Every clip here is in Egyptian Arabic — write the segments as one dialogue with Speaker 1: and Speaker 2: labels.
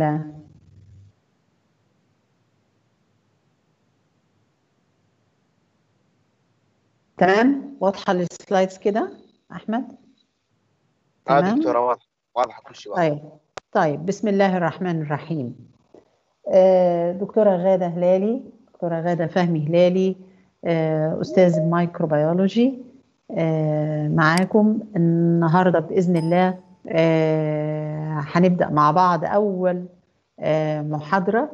Speaker 1: تمام واضحه السلايدز كده احمد
Speaker 2: اه
Speaker 1: تمام.
Speaker 2: دكتورة واضح واضح كل شيء واضح
Speaker 1: طيب طيب بسم الله الرحمن الرحيم آه، دكتورة غادة هلالي دكتورة غادة فهمي هلالي آه، أستاذ مايكروبيولوجي آه، معاكم النهاردة بإذن الله آه، هنبدأ مع بعض أول آه، محاضرة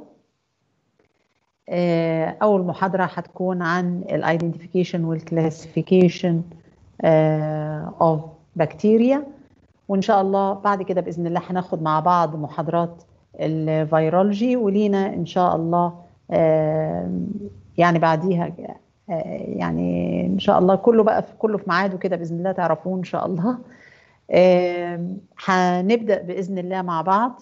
Speaker 1: آه، أول محاضرة هتكون عن الايدنتيفيكيشن والكلاسيفيكيشن اوف بكتيريا وان شاء الله بعد كده باذن الله هناخد مع بعض محاضرات الفيرولوجي ولينا ان شاء الله آه، يعني بعديها آه، يعني ان شاء الله كله بقى في كله في ميعاده كده باذن الله تعرفوه ان شاء الله آه، هنبدا باذن الله مع بعض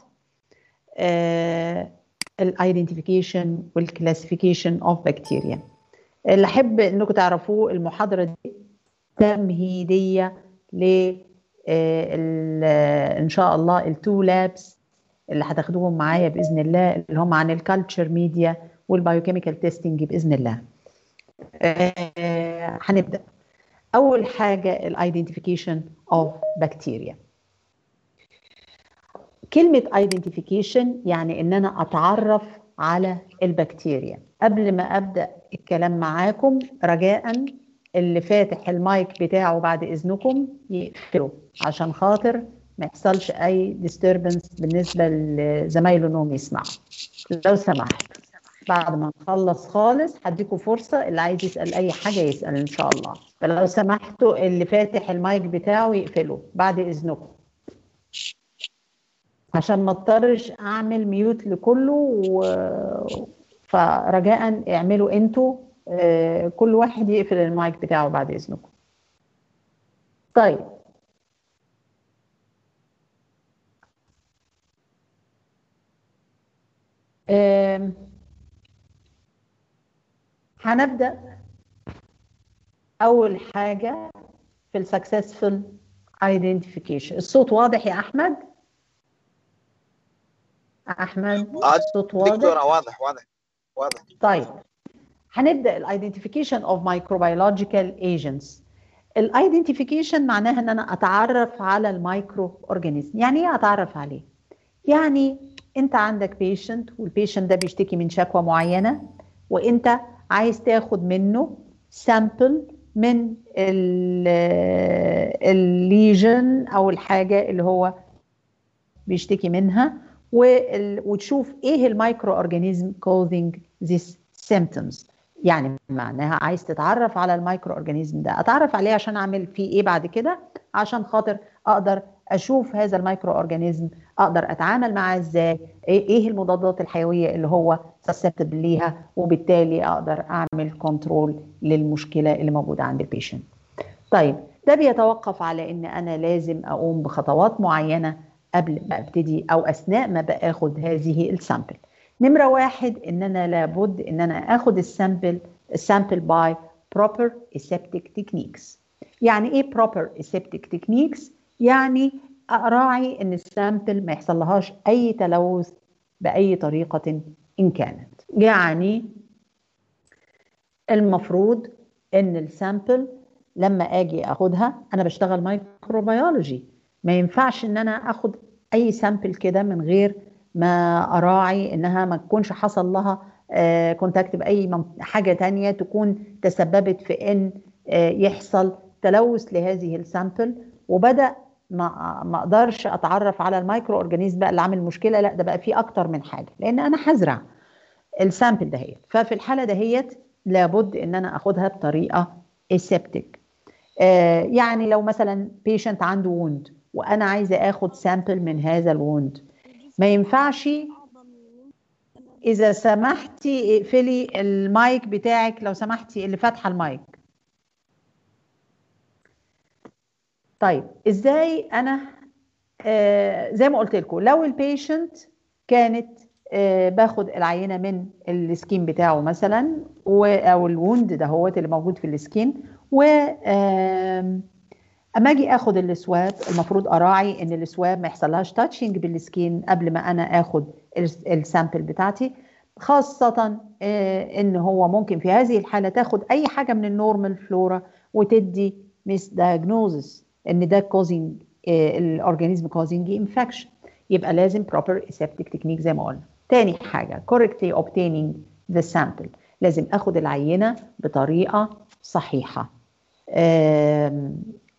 Speaker 1: الايدنتيفيكيشن والكلاسيفيكيشن اوف بكتيريا اللي احب انكم تعرفوه المحاضره دي تمهيديه ل آه، ال- آه، ان شاء الله التو لابس اللي هتاخدوهم معايا باذن الله اللي هم عن الكالتشر ميديا والبايوكيميكال تيستنج باذن الله آه، هنبدا اول حاجه الايدنتيفيكيشن اوف بكتيريا كلمه ايدنتيفيكيشن يعني ان انا اتعرف على البكتيريا قبل ما ابدا الكلام معاكم رجاء اللي فاتح المايك بتاعه بعد اذنكم يقفله عشان خاطر ما يحصلش اي ديستربنس بالنسبه لزمايله انهم يسمعوا لو سمحت بعد ما نخلص خالص هديكم فرصه اللي عايز يسال اي حاجه يسال ان شاء الله فلو سمحتوا اللي فاتح المايك بتاعه يقفله بعد اذنكم عشان ما اضطرش اعمل ميوت لكله و... فرجاء اعملوا انتوا آه، كل واحد يقفل المايك بتاعه بعد اذنكم طيب آم، هنبدأ أول حاجة في ال successful identification الصوت واضح يا أحمد؟ أحمد
Speaker 2: آه،
Speaker 1: الصوت واضح؟
Speaker 2: دكتورة واضح واضح واضح
Speaker 1: طيب هنبدا الايدنتيفيكيشن اوف مايكروبيولوجيكال ايجنتس الايدنتيفيكيشن معناها ان انا اتعرف على المايكرو اورجانيزم يعني ايه اتعرف عليه يعني انت عندك بيشنت والبيشنت ده بيشتكي من شكوى معينه وانت عايز تاخد منه سامبل من الليجن او الحاجه اللي هو بيشتكي منها وال- وتشوف ايه المايكرو اورجانيزم causing these symptoms يعني معناها عايز تتعرف على المايكرو اورجانيزم ده اتعرف عليه عشان اعمل فيه ايه بعد كده عشان خاطر اقدر اشوف هذا المايكرو اورجانيزم اقدر اتعامل معاه ازاي ايه إيه المضادات الحيويه اللي هو susceptible ليها وبالتالي اقدر اعمل كنترول للمشكله اللي موجوده عند البيشنت طيب ده بيتوقف على ان انا لازم اقوم بخطوات معينه قبل ما ابتدي او اثناء ما باخد هذه السامبل نمره واحد ان انا لابد ان انا اخد السامبل السامبل باي proper aseptic techniques يعني ايه proper aseptic techniques يعني اراعي ان السامبل ما يحصلهاش اي تلوث باي طريقه ان كانت يعني المفروض ان السامبل لما اجي اخدها انا بشتغل مايكروبيولوجي ما ينفعش ان انا اخد اي سامبل كده من غير ما اراعي انها ما تكونش حصل لها كونتاكت باي مم- حاجه تانية تكون تسببت في ان آه، يحصل تلوث لهذه السامبل وبدا ما ما اقدرش اتعرف على المايكرو اورجانيزم بقى اللي عامل مشكله لا ده بقى فيه اكتر من حاجه لان انا هزرع السامبل دهيت ففي الحاله دهيت لابد ان انا اخدها بطريقه اسبتك آه يعني لو مثلا بيشنت عنده ووند وانا عايزه اخد سامبل من هذا الووند ما ينفعش اذا سمحتي اقفلي المايك بتاعك لو سمحتي اللي فاتحه المايك طيب ازاي انا آه زي ما قلت لكم لو البيشنت كانت آه باخد العينه من السكين بتاعه مثلا و او الوند ده هو اللي موجود في السكين و آم، اما اجي اخد السواب المفروض اراعي ان السواب ما يحصلهاش تاتشنج بالسكين قبل ما انا اخد السامبل بتاعتي خاصة ان هو ممكن في هذه الحالة تاخد اي حاجة من النورمال فلورا وتدي ميس دايجنوزس ان ده كوزنج الاورجانيزم كوزنج انفكشن يبقى لازم proper aseptic technique زي ما قلنا تاني حاجة correctly obtaining the sample لازم اخد العينة بطريقة صحيحة آم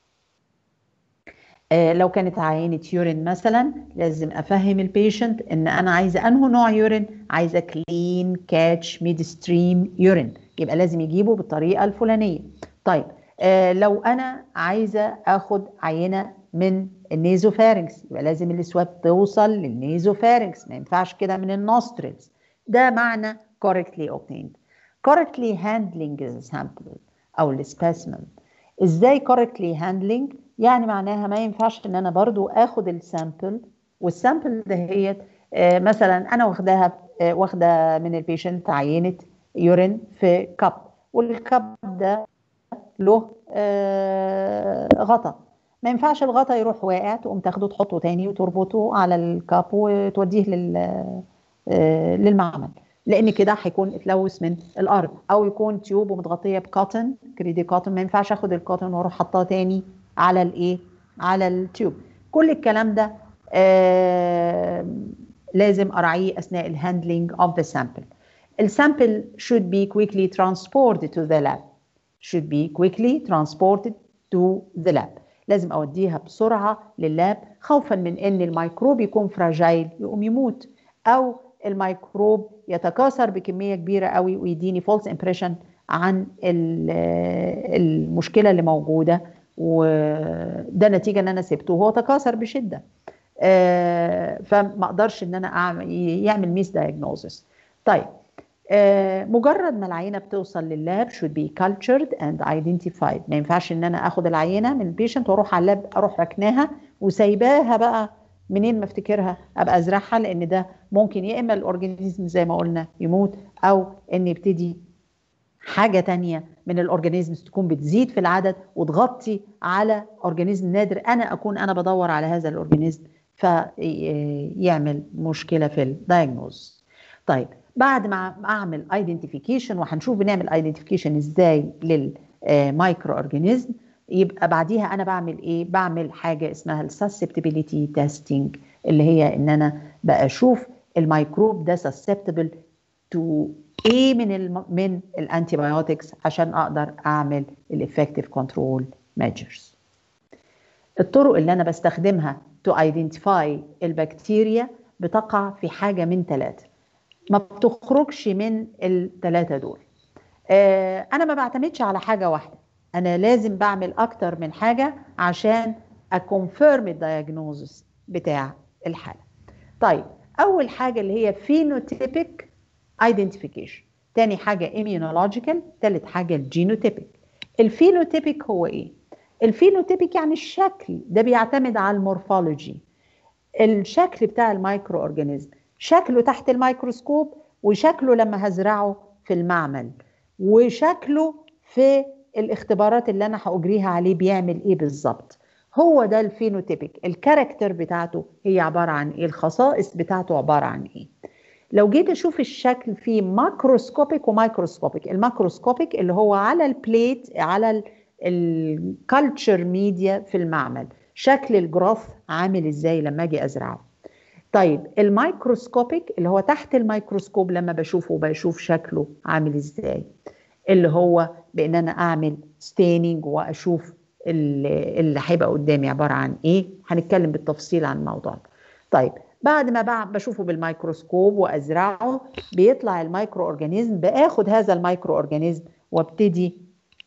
Speaker 1: آه لو كانت عينة يورين مثلا لازم افهم البيشنت ان انا عايزه انه نوع يورين عايزه كلين كاتش ميد ستريم يورين يبقى لازم يجيبه بالطريقه الفلانيه طيب آه لو انا عايزه اخد عينه من النيزوفارنكس يبقى لازم السواب توصل للنيزوفارنكس ما ينفعش كده من النوستريلز ده معنى correctly obtained correctly handling the sample او السبيسمن ازاي correctly handling يعني معناها ما ينفعش ان انا برضو اخد السامبل والسامبل دهيت آه مثلا انا واخداها آه واخده من البيشنت عينه يورين في كب والكب ده له آه غطا ما ينفعش الغطا يروح واقع تقوم تاخده تحطه تاني وتربطه على الكاب وتوديه لل للمعمل لان كده هيكون اتلوث من الارض او يكون تيوب ومتغطيه بكوتن كريدي كوتن ما ينفعش اخد الكوتن واروح حطاه تاني على الايه على التيوب كل الكلام ده آه لازم اراعيه اثناء الهاندلنج اوف ذا سامبل السامبل should be quickly transported to the lab should be quickly transported to the lab لازم اوديها بسرعه لللاب خوفا من ان الميكروب يكون فراجايل يقوم يموت او الميكروب يتكاثر بكميه كبيره قوي ويديني فولس امبريشن عن المشكله اللي موجوده وده نتيجه ان انا سبته وهو تكاثر بشده فما اقدرش ان انا اعمل يعمل ميس دايجنوزس طيب مجرد ما العينه بتوصل لللاب should be cultured and identified ما ينفعش ان انا اخد العينه من البيشنت واروح على اللاب اروح ركناها وسايباها بقى منين ما افتكرها ابقى ازرعها لان ده ممكن يا اما الاورجانيزم زي ما قلنا يموت او ان يبتدي حاجه تانية من الاورجانيزمز تكون بتزيد في العدد وتغطي على اورجانيزم نادر انا اكون انا بدور على هذا الاورجانيزم فيعمل مشكله في الدايجنوز طيب بعد ما اعمل ايدنتيفيكيشن وهنشوف بنعمل ايدنتيفيكيشن ازاي للمايكرو اورجانيزم يبقى بعديها انا بعمل ايه بعمل حاجه اسمها السسبتبيليتي تيستينج اللي هي ان انا بقى اشوف الميكروب ده susceptible تو ايه من الم... من الانتي بايوتكس عشان اقدر اعمل الافكتيف كنترول ميجرز الطرق اللي انا بستخدمها تو ايدنتيفاي البكتيريا بتقع في حاجه من ثلاثه ما بتخرجش من الثلاثه دول آه انا ما بعتمدش على حاجه واحده انا لازم بعمل اكتر من حاجه عشان اكونفيرم الدايجنوزس بتاع الحاله طيب اول حاجه اللي هي فينوتيبيك ايدنتيفيكيشن تاني حاجه immunological تالت حاجه الجينوتيبيك الفينوتيبيك هو ايه الفينوتيبيك يعني الشكل ده بيعتمد على المورفولوجي الشكل بتاع المايكرو اورجانيزم شكله تحت الميكروسكوب وشكله لما هزرعه في المعمل وشكله في الاختبارات اللي انا هاجريها عليه بيعمل ايه بالظبط هو ده الفينوتيبيك الكاركتر بتاعته هي عباره عن ايه الخصائص بتاعته عباره عن ايه لو جيت اشوف الشكل في ماكروسكوبيك ومايكروسكوبيك الماكروسكوبيك اللي هو على البليت على الكالتشر ميديا في المعمل شكل الجراف عامل ازاي لما اجي ازرعه طيب الميكروسكوبيك اللي هو تحت الميكروسكوب لما بشوفه بشوف شكله عامل ازاي اللي هو بان انا اعمل ستيننج واشوف اللي هيبقى قدامي عباره عن ايه هنتكلم بالتفصيل عن الموضوع ده طيب بعد ما بشوفه بالميكروسكوب وازرعه بيطلع الميكرو اورجانيزم باخد هذا الميكرو اورجانيزم وابتدي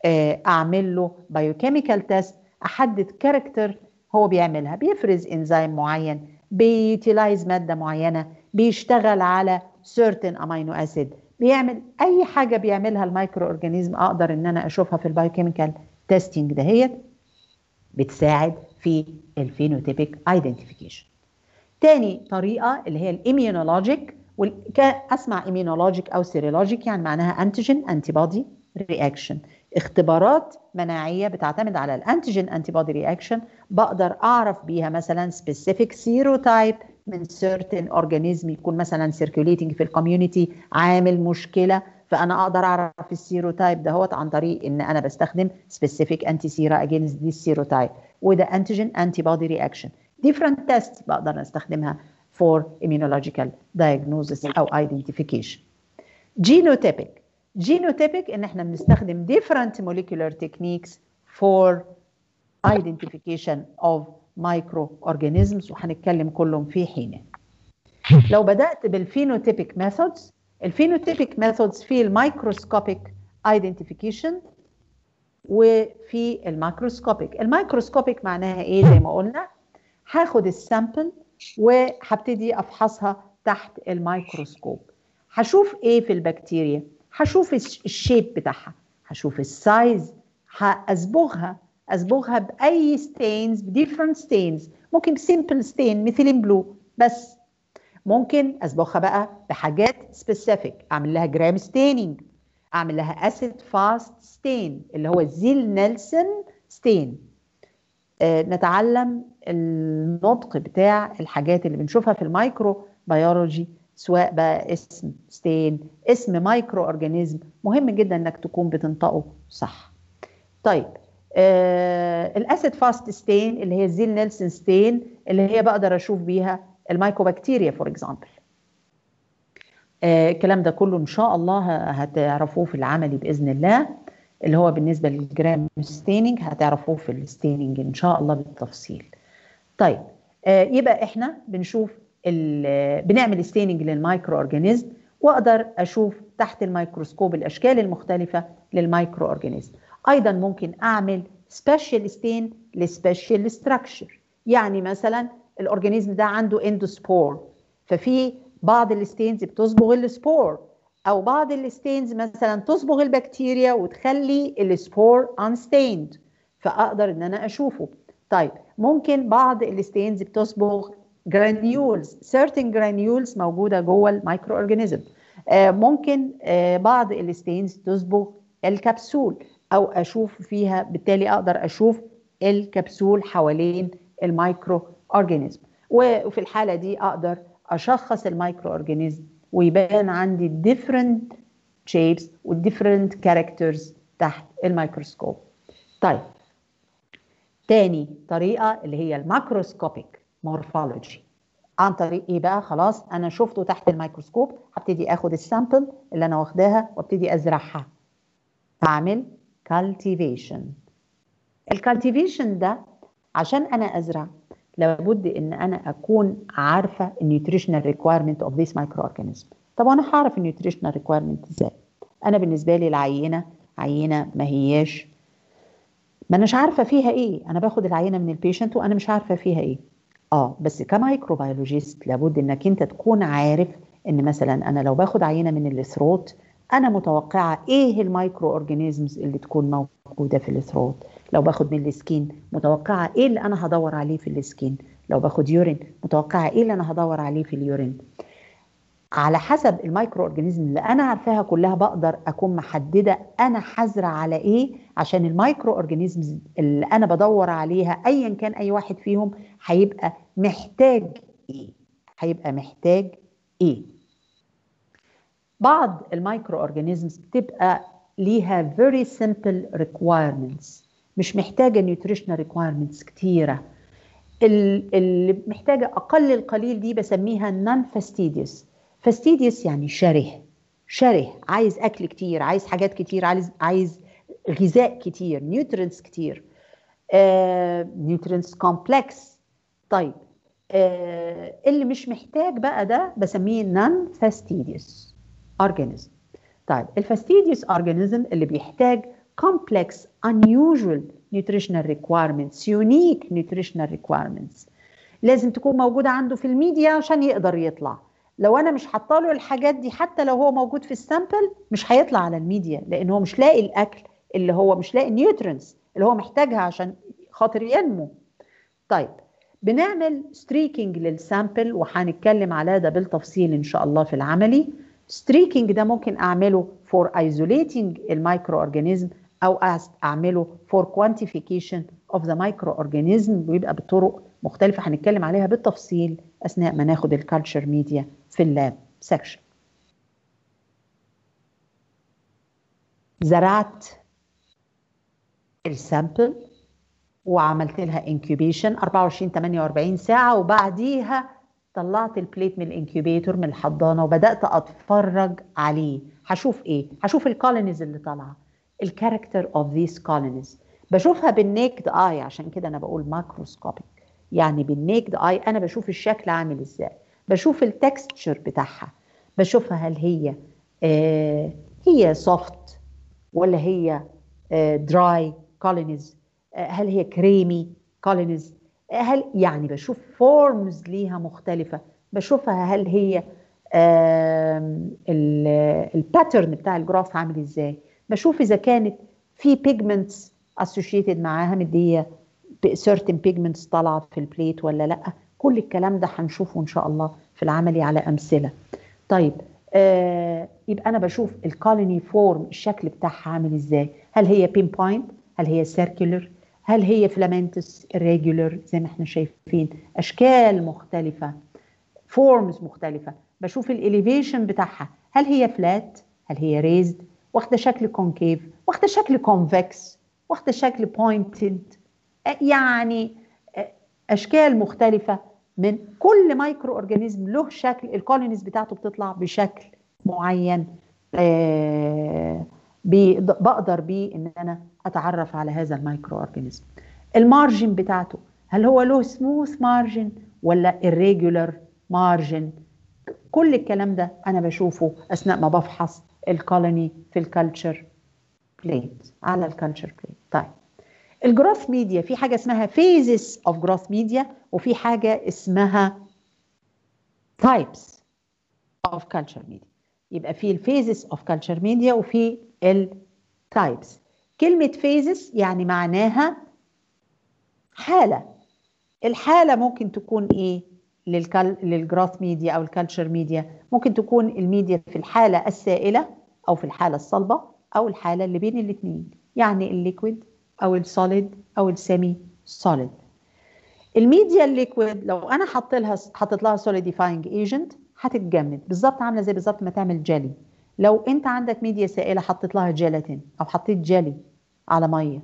Speaker 1: اعمل له بايوكيميكال تيست احدد كاركتر هو بيعملها بيفرز انزيم معين بيوتيلايز ماده معينه بيشتغل على certain امينو اسيد بيعمل اي حاجه بيعملها الميكرو اورجانيزم اقدر ان انا اشوفها في البايوكيميكال تيستينج دهيت بتساعد في الفينوتيبيك ايدنتيفيكيشن تاني طريقه اللي هي الاميونولوجيك اسمع اميونولوجيك او سيرولوجيك يعني معناها انتيجين انتي بودي رياكشن اختبارات مناعيه بتعتمد على الانتيجين انتي بودي رياكشن بقدر اعرف بيها مثلا سبيسيفيك سيروتايب من certain organism يكون مثلا circulating في الكوميونتي عامل مشكله فانا اقدر اعرف السيروتايب دهوت عن طريق ان انا بستخدم specific anti-sera against this serotype وده antigen antibody reaction different tests بقدر استخدمها for immunological diagnosis او identification genotypic genotypic ان احنا بنستخدم different molecular techniques for identification of microorganisms وهنتكلم كلهم في حين لو بدأت بالphenotypic methods الphenotypic methods في الميكروسكوبيك identification وفي الماكروسكوبيك الميكروسكوبيك معناها ايه زي ما قلنا هاخد السامبل وهبتدي افحصها تحت الميكروسكوب هشوف ايه في البكتيريا هشوف الشيب بتاعها هشوف السايز هأصبغها أصبغها بأي ستينز بديفرنت ستينز ممكن سيمبل ستين ميثيلين بلو بس ممكن أصبغها بقى بحاجات سبيسيفيك أعمل لها جرام ستيننج أعمل لها أسيد فاست ستين اللي هو زيل نيلسون ستين آه نتعلم النطق بتاع الحاجات اللي بنشوفها في المايكرو بيولوجي سواء بقى اسم ستين اسم مايكرو اورجانيزم مهم جدا انك تكون بتنطقه صح طيب آه الاسيد فاست ستين اللي هي الزيل نيلسون ستين اللي هي بقدر اشوف بيها المايكوبكتيريا فور اكزامبل آه الكلام ده كله ان شاء الله هتعرفوه في العملي باذن الله اللي هو بالنسبه للجرام ستيننج هتعرفوه في الستيننج ان شاء الله بالتفصيل طيب آه يبقى احنا بنشوف بنعمل ستيننج للمايكرو اورجانيزم واقدر اشوف تحت الميكروسكوب الاشكال المختلفه للمايكرو اورجانيزم ايضا ممكن اعمل سبيشال ستين لسبيشال ستراكشر يعني مثلا الاورجانيزم ده عنده اندوسبور ففي بعض الستينز بتصبغ السبور او بعض الستينز مثلا تصبغ البكتيريا وتخلي السبور unstained فاقدر ان انا اشوفه طيب ممكن بعض الستينز بتصبغ جرانيولز certain جرانيولز موجوده جوه المايكرو اورجانيزم آه ممكن آه بعض الستينز تصبغ الكبسول او اشوف فيها بالتالي اقدر اشوف الكبسول حوالين المايكرو اورجانيزم وفي الحاله دي اقدر اشخص المايكرو اورجانيزم ويبان عندي different shapes و different characters تحت الميكروسكوب طيب تاني طريقه اللي هي الماكروسكوبيك مورفولوجي عن طريق ايه بقى خلاص انا شفته تحت الميكروسكوب هبتدي اخد السامبل اللي انا واخداها وابتدي ازرعها هعمل cultivation الكالتيفيشن ده عشان انا ازرع لابد ان انا اكون عارفه النيوتريشنال ريكويرمنت اوف ذيس مايكرو اورجانيزم طب انا هعرف النيوتريشنال ريكويرمنت ازاي انا بالنسبه لي العينه عينه ما هياش ما اناش عارفه فيها ايه انا باخد العينه من البيشنت وانا مش عارفه فيها ايه اه بس كمايكروبيولوجيست لابد انك انت تكون عارف ان مثلا انا لو باخد عينه من الثروت انا متوقعه ايه المايكرو اورجانيزمز اللي تكون موجوده في الثروت لو باخد من السكين متوقعه ايه اللي انا هدور عليه في السكين لو باخد يورين متوقعه ايه اللي انا هدور عليه في اليورين على حسب المايكرو اورجانيزم اللي انا عارفاها كلها بقدر اكون محدده انا هزرع على ايه عشان المايكرو اورجانيزمز اللي انا بدور عليها ايا كان اي واحد فيهم هيبقى محتاج ايه هيبقى محتاج ايه بعض المايكرو اورجانيزمز بتبقى ليها very simple requirements مش محتاجه نيوتريشنال ريكوايرمنتس كتيره اللي محتاجه اقل القليل دي بسميها نون فاستيديوس فاستيديوس يعني شره شره عايز اكل كتير عايز حاجات كتير عايز عايز غذاء كتير نيوترينز كتير نيوترينز كومبلكس طيب آه اللي مش محتاج بقى ده بسميه نون فاستيديوس اورجانيزم طيب الفاستيديوس اورجانيزم اللي بيحتاج complex unusual nutritional requirements unique nutritional requirements لازم تكون موجودة عنده في الميديا عشان يقدر يطلع لو انا مش حاطه له الحاجات دي حتى لو هو موجود في السامبل مش هيطلع على الميديا لان هو مش لاقي الاكل اللي هو مش لاقي النيوترينز اللي هو محتاجها عشان خاطر ينمو طيب بنعمل ستريكنج للسامبل وهنتكلم على ده بالتفصيل ان شاء الله في العملي ستريكنج ده ممكن اعمله فور ايزوليتنج المايكرو اورجانيزم او اعمله فور كوانتيفيكيشن اوف ذا مايكرو اورجانيزم ويبقى بطرق مختلفه هنتكلم عليها بالتفصيل اثناء ما ناخد الكالتشر ميديا في اللاب سكشن زرعت السامبل وعملت لها انكيوبيشن 24 48 ساعه وبعديها طلعت البليت من الانكيوبيتور من الحضانه وبدات اتفرج عليه هشوف ايه هشوف الكولونيز اللي طالعه الكاركتر اوف ذيس كولونيز بشوفها بالنيكد اي عشان كده انا بقول ماكروسكوبيك يعني بالنيكد اي انا بشوف الشكل عامل ازاي بشوف التكستشر بتاعها بشوفها هل هي آه هي سوفت ولا هي آه دراي كولونيز آه هل هي كريمي كولونيز هل يعني بشوف فورمز ليها مختلفه بشوفها هل هي الباترن بتاع الجراف عامل ازاي بشوف اذا كانت في بيجمنتس اسوشيتد معاها مديه certain pigments طالعه في البليت ولا لا كل الكلام ده هنشوفه ان شاء الله في العملي على امثله طيب آه يبقى انا بشوف الكولوني فورم الشكل بتاعها عامل ازاي هل هي بين بوينت هل هي سيركولر هل هي فلامنتس irregular زي ما احنا شايفين اشكال مختلفه فورمز مختلفه بشوف الاليفيشن بتاعها هل هي فلات هل هي ريزد واخده شكل كونكيف واخده شكل كونفكس واخده شكل بوينتد يعني اشكال مختلفه من كل مايكرو اورجانيزم له شكل الكولونيز بتاعته بتطلع بشكل معين آه بقدر بيه ان انا اتعرف على هذا المايكرو اورجانيزم المارجن بتاعته هل هو له سموث مارجن ولا irregular مارجن كل الكلام ده انا بشوفه اثناء ما بفحص الكولوني في الكالتشر بليت على الكالتشر بليت طيب الجروث ميديا في حاجه اسمها phases of growth media وفي حاجه اسمها types of culture media يبقى في الفيزز اوف كلتشر ميديا وفي التايبس كلمه فيزز يعني معناها حاله الحاله ممكن تكون ايه للكال... للجراث ميديا او الكالتشر ميديا ممكن تكون الميديا في الحاله السائله او في الحاله الصلبه او الحاله اللي بين الاثنين يعني الليكويد او السوليد او السيمي سوليد الميديا الليكويد لو انا حط لها حطيت لها سوليديفاينج ايجنت هتتجمد بالظبط عامله زي بالظبط ما تعمل جيلي لو انت عندك ميديا سائله حطيت لها جيلاتين او حطيت جيلي على ميه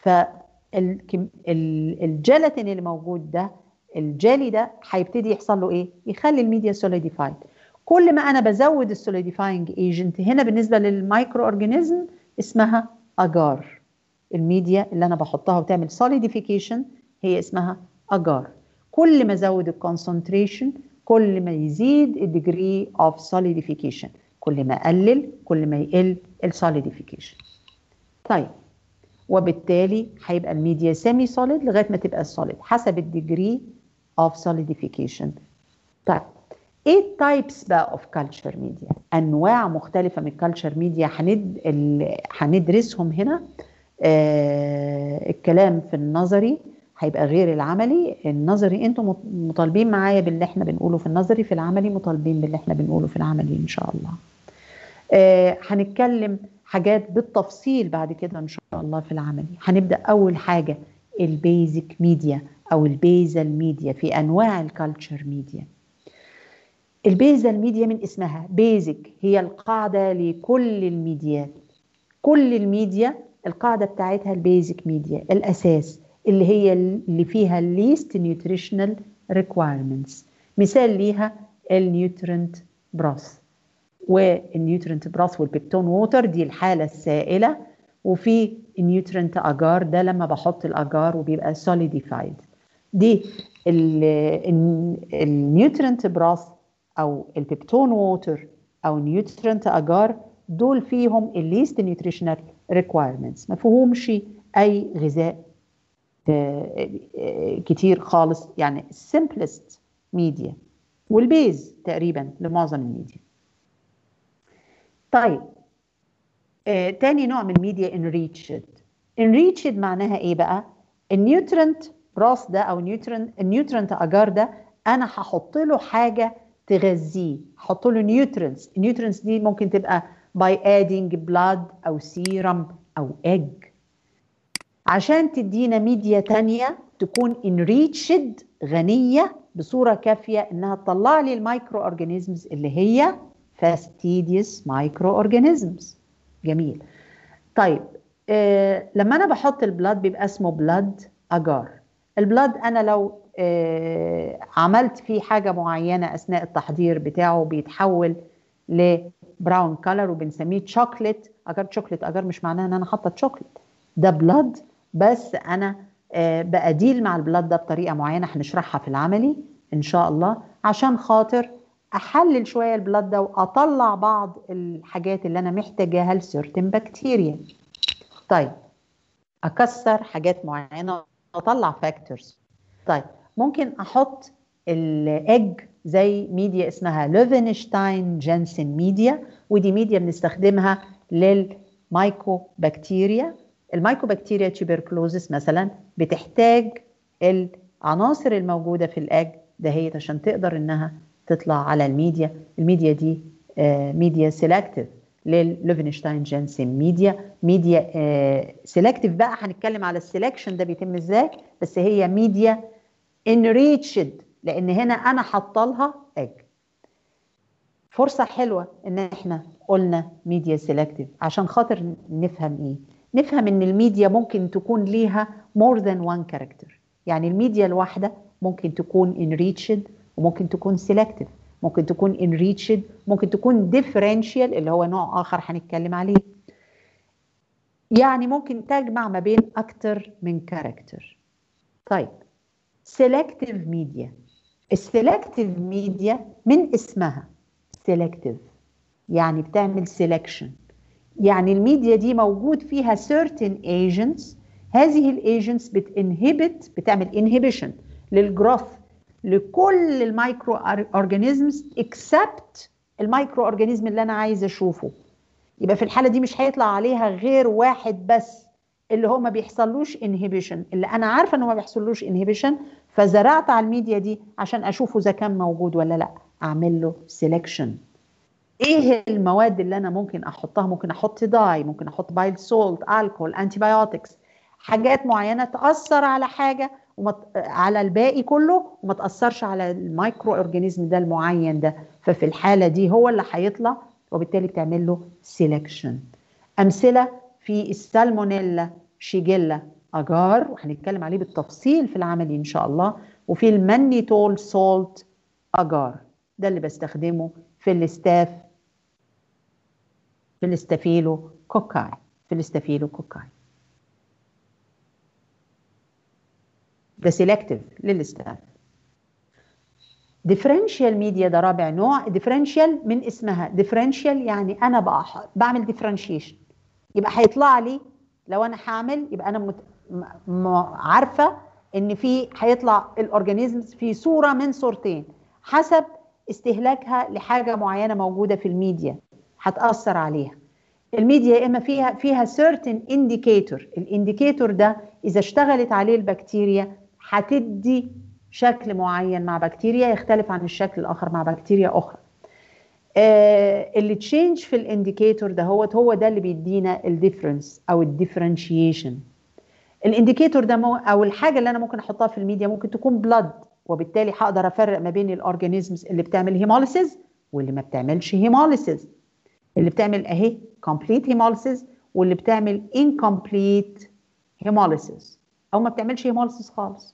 Speaker 1: فالجيلاتين اللي موجود ده الجيلي ده هيبتدي يحصل له ايه يخلي الميديا سوليديفايد كل ما انا بزود السوليديفاينج ايجنت هنا بالنسبه للمايكرو اورجانيزم اسمها اجار الميديا اللي انا بحطها وتعمل سوليديفيكيشن هي اسمها اجار كل ما ازود الكونسنتريشن كل ما يزيد الديجري اوف سوليديفيكيشن كل ما اقلل كل ما يقل السوليديفيكيشن طيب وبالتالي هيبقى الميديا سيمي سوليد لغايه ما تبقى سوليد حسب الديجري اوف سوليديفيكيشن طيب ايه التايبس بقى اوف كلتشر ميديا انواع مختلفه من الكلتشر ميديا هند... ال... هندرسهم هنا آه الكلام في النظري هيبقى غير العملي النظري انتم مطالبين معايا باللي احنا بنقوله في النظري في العملي مطالبين باللي احنا بنقوله في العملي ان شاء الله آه هنتكلم حاجات بالتفصيل بعد كده ان شاء الله في العملي هنبدا اول حاجه البيزك ميديا او البيزل ميديا في انواع الكالتشر ميديا البيزل ميديا من اسمها بيزك هي القاعده لكل الميديات كل الميديا القاعده بتاعتها البيزك ميديا الاساس اللي هي اللي فيها least nutritional requirements مثال ليها النيوترنت براث والنيوترنت براث والبيبتون ووتر دي الحاله السائله وفي النيوترنت اجار ده لما بحط الاجار وبيبقى solidified دي النيوترنت براث او البيبتون ووتر او نيوترنت اجار دول فيهم الليست نيوتريشنال ريكوايرمنتس ما فيهمش اي غذاء كتير خالص يعني simplest ميديا والبيز تقريبا لمعظم الميديا طيب آه، تاني نوع من الميديا enriched enriched معناها ايه بقى النيوترنت براس ده او نيوترنت النيوترنت اجار ده انا هحط له حاجه تغذيه هحط له نيوترنتس النيوترنتس دي ممكن تبقى by adding blood او سيرم او egg عشان تدينا ميديا تانية تكون enriched غنيه بصوره كافيه انها تطلع لي المايكرو اورجانيزمز اللي هي fastidious مايكرو اورجانيزمز جميل طيب آه لما انا بحط البلاد بيبقى اسمه بلاد اجار البلاد انا لو آه عملت فيه حاجه معينه اثناء التحضير بتاعه بيتحول لبراون كلر وبنسميه تشوكلت اجار تشوكلت اجار مش معناها ان انا حاطه تشوكلت ده بلاد بس انا آه بأديل مع البلاد ده بطريقه معينه هنشرحها في العملي ان شاء الله عشان خاطر احلل شويه البلاد ده واطلع بعض الحاجات اللي انا محتاجاها لسيرتن بكتيريا طيب اكسر حاجات معينه واطلع فاكتورز طيب ممكن احط الاج زي ميديا اسمها لوفنشتاين جانسن ميديا ودي ميديا بنستخدمها للمايكو بكتيريا المايكو بكتيريا تيوبركلوزس مثلا بتحتاج العناصر الموجوده في الاج دهيت عشان تقدر انها تطلع على الميديا الميديا دي آه ميديا سيلكتيف لللوفنشتاين جانسن ميديا ميديا آه سيلكتيف بقى هنتكلم على السelection ده بيتم ازاي بس هي ميديا enriched لان هنا انا حاطه لها اج فرصه حلوه ان احنا قلنا ميديا سيلكتيف عشان خاطر نفهم ايه نفهم ان الميديا ممكن تكون ليها more than one character يعني الميديا الواحده ممكن تكون enriched وممكن تكون selective ممكن تكون enriched ممكن تكون differential اللي هو نوع اخر هنتكلم عليه يعني ممكن تجمع ما بين اكتر من كاركتر طيب selective media السلكتيف ميديا من اسمها selective يعني بتعمل selection يعني الميديا دي موجود فيها certain agents هذه الايجنتس بتنهبت بتعمل inhibition للجروث لكل المايكرو اورجانيزمز اكسبت المايكرو اورجانيزم اللي انا عايزه اشوفه يبقى في الحاله دي مش هيطلع عليها غير واحد بس اللي هو ما بيحصلوش انهبيشن اللي انا عارفه انه ما بيحصلوش انهبيشن فزرعت على الميديا دي عشان اشوفه اذا كان موجود ولا لا اعمل له سيلكشن ايه المواد اللي انا ممكن احطها ممكن احط داي ممكن احط بايل سولت الكحول انتي بايوتكس حاجات معينه تاثر على حاجه وما على الباقي كله وما تاثرش على المايكرو اورجانيزم ده المعين ده ففي الحاله دي هو اللي هيطلع وبالتالي بتعمل له سيلكشن امثله في السالمونيلا شيجيلا اجار وهنتكلم عليه بالتفصيل في العملي ان شاء الله وفي المانيتول سولت اجار ده اللي بستخدمه في الاستاف في الاستافيلو كوكاي في الاستافيلو كوكاي ده سيلكتيف للاستاف ديفرنشال ميديا ده رابع نوع ديفرنشال من اسمها ديفرنشال يعني انا بقى بعمل ديفرنشيشن يبقى هيطلع لي لو انا هعمل يبقى انا مت... م... عارفه ان في هيطلع الاورجانيزمز في صوره من صورتين حسب استهلاكها لحاجه معينه موجوده في الميديا هتاثر عليها الميديا يا اما فيها فيها certain indicator الانديكيتور ده اذا اشتغلت عليه البكتيريا هتدي شكل معين مع بكتيريا يختلف عن الشكل الاخر مع بكتيريا اخرى آه اللي تشينج في الانديكيتور ده هو هو ده اللي بيدينا الديفرنس او الديفرنشيشن الانديكيتور ده مو او الحاجه اللي انا ممكن احطها في الميديا ممكن تكون بلاد وبالتالي هقدر افرق ما بين الاورجانيزمز اللي بتعمل هيموليسيس واللي ما بتعملش هيموليسيس اللي بتعمل اهي complete hemolysis واللي بتعمل incomplete hemolysis او ما بتعملش hemolysis خالص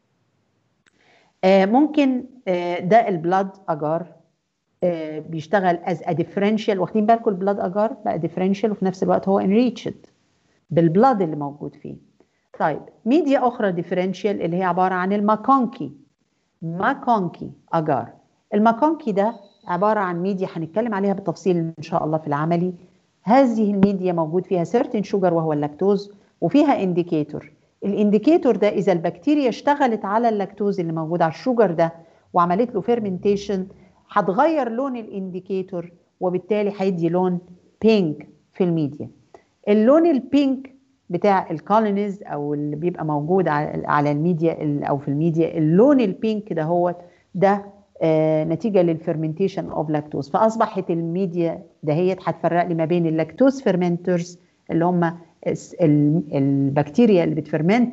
Speaker 1: آه ممكن آه ده البلاد اجار آه بيشتغل as a differential واخدين بالكم البلاد اجار بقى differential وفي نفس الوقت هو enriched بالبلاد اللي موجود فيه طيب ميديا اخرى differential اللي هي عباره عن الماكونكي ماكونكي اجار الماكونكي ده عباره عن ميديا هنتكلم عليها بالتفصيل ان شاء الله في العملي هذه الميديا موجود فيها certain شوجر وهو اللاكتوز وفيها انديكيتور الانديكيتور ده اذا البكتيريا اشتغلت على اللاكتوز اللي موجود على الشوجر ده وعملت له فيرمنتيشن هتغير لون الانديكيتور وبالتالي هيدي لون بينك في الميديا اللون البينك بتاع الكولونيز او اللي بيبقى موجود على الميديا او في الميديا اللون البينك ده هو ده آه نتيجه للفرمنتيشن اوف لاكتوز فاصبحت الميديا دهيت هتفرق لي ما بين اللاكتوز فيرمنترز اللي هم البكتيريا اللي بتفرمنت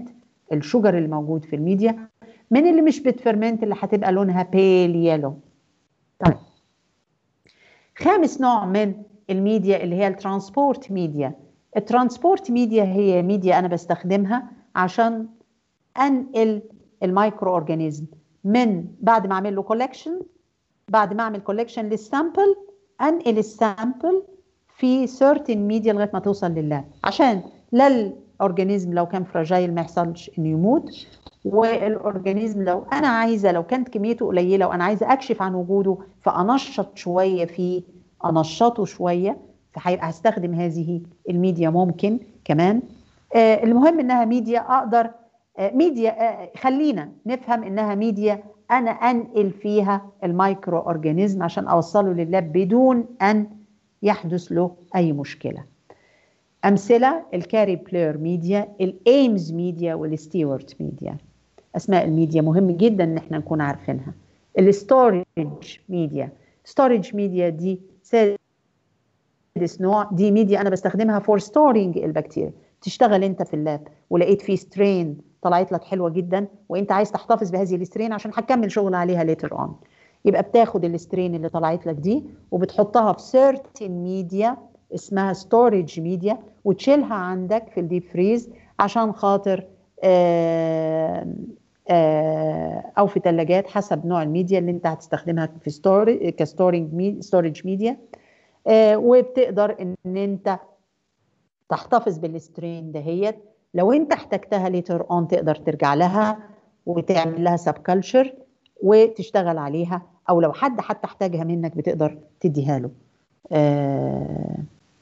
Speaker 1: الشجر اللي موجود في الميديا من اللي مش بتفرمنت اللي هتبقى لونها بيل يلو طيب خامس نوع من الميديا اللي هي الترانسبورت ميديا الترانسبورت ميديا هي ميديا انا بستخدمها عشان انقل المايكرو اورجانيزم من بعد ما اعمل له كولكشن بعد ما اعمل كولكشن للسامبل انقل السامبل في سيرتن ميديا لغايه ما توصل لللاب عشان لا الاورجانيزم لو كان فراجايل ما يحصلش انه يموت والاورجانيزم لو انا عايزه لو كانت كميته قليله وانا عايزه اكشف عن وجوده فانشط شويه فيه انشطه شويه فهيبقى هستخدم هذه الميديا ممكن كمان آه المهم انها ميديا اقدر آه ميديا آه خلينا نفهم انها ميديا انا انقل فيها المايكرو اورجانيزم عشان اوصله لللاب بدون ان يحدث له اي مشكله امثله الكاري بلاير ميديا الايمز ميديا والستيوارت ميديا اسماء الميديا مهم جدا ان احنا نكون عارفينها الستورج ميديا ستورج ميديا دي سادس نوع دي ميديا انا بستخدمها فور ستورينج البكتيريا تشتغل انت في اللاب ولقيت فيه سترين طلعت لك حلوه جدا وانت عايز تحتفظ بهذه السترين عشان هتكمل شغل عليها ليتر اون يبقى بتاخد السترين اللي طلعت لك دي وبتحطها في سيرتن ميديا اسمها ستورج ميديا وتشيلها عندك في الديب فريز عشان خاطر آآ آآ او في ثلاجات حسب نوع الميديا اللي انت هتستخدمها في ستوري كستورنج ستورج ميديا وبتقدر ان انت تحتفظ بالسترين دهيت لو انت احتجتها ليتر اون تقدر ترجع لها وتعمل لها سب كلتشر وتشتغل عليها او لو حد حتى احتاجها منك بتقدر تديها له آه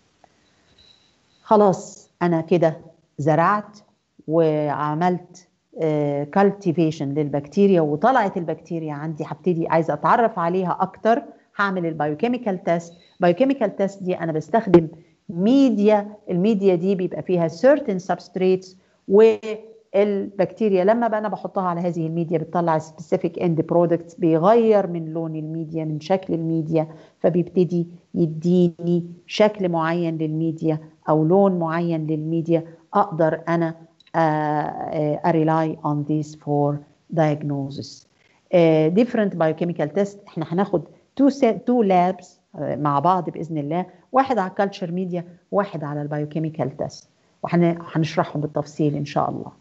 Speaker 1: خلاص انا كده زرعت وعملت كالتيفيشن آه للبكتيريا وطلعت البكتيريا عندي هبتدي عايزه اتعرف عليها اكتر هعمل البايوكيميكال تيست بايوكيميكال تيست دي انا بستخدم ميديا الميديا دي بيبقى فيها certain substrates والبكتيريا لما بقى انا بحطها على هذه الميديا بتطلع specific end products بيغير من لون الميديا من شكل الميديا فبيبتدي يديني شكل معين للميديا او لون معين للميديا اقدر انا اريلاي on this for diagnosis uh, different biochemical test احنا هناخد two, set, two labs مع بعض باذن الله واحد على الكالتشر ميديا واحد على البايوكيميكال تيست وهنشرحهم بالتفصيل ان شاء الله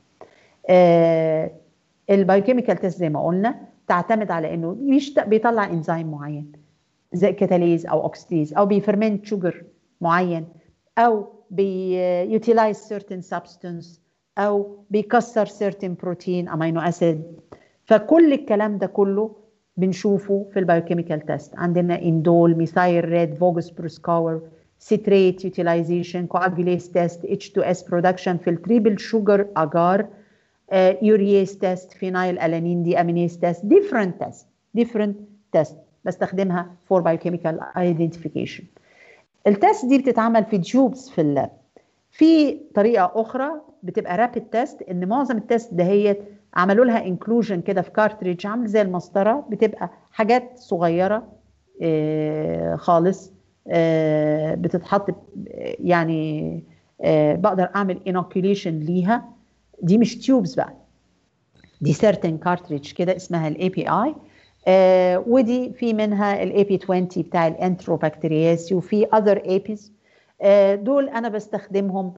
Speaker 1: آه البايوكيميكال تيست زي ما قلنا تعتمد على انه بيطلع انزيم معين زي كاتاليز او اوكسيديز او بيفرمنت شوجر معين او بيوتيلايز سيرتن سبستانس او بيكسر سيرتن بروتين امينو اسيد فكل الكلام ده كله بنشوفه في البايوكيميكال تيست عندنا اندول ميثايل ريد فوجس بروسكاور citrate utilization coagulase test H2S production filtrable sugar agar uh, urease test phenyl alanine deaminase test different test different test بستخدمها for biochemical identification التست دي بتتعمل في تيوبس في اللاب في طريقه اخرى بتبقى رابid تيست ان معظم التست دهيت عملوا لها انكلوجن كده في كارتريج عامل زي المسطره بتبقى حاجات صغيره آه خالص آه بتتحط يعني آه بقدر اعمل انوكيوليشن ليها دي مش تيوبز بقى دي سيرتن كارتريج كده اسمها الاي بي اي ودي في منها الاي بي 20 بتاع الانتروبكتيرياسي وفي اذر ايبيز دول انا بستخدمهم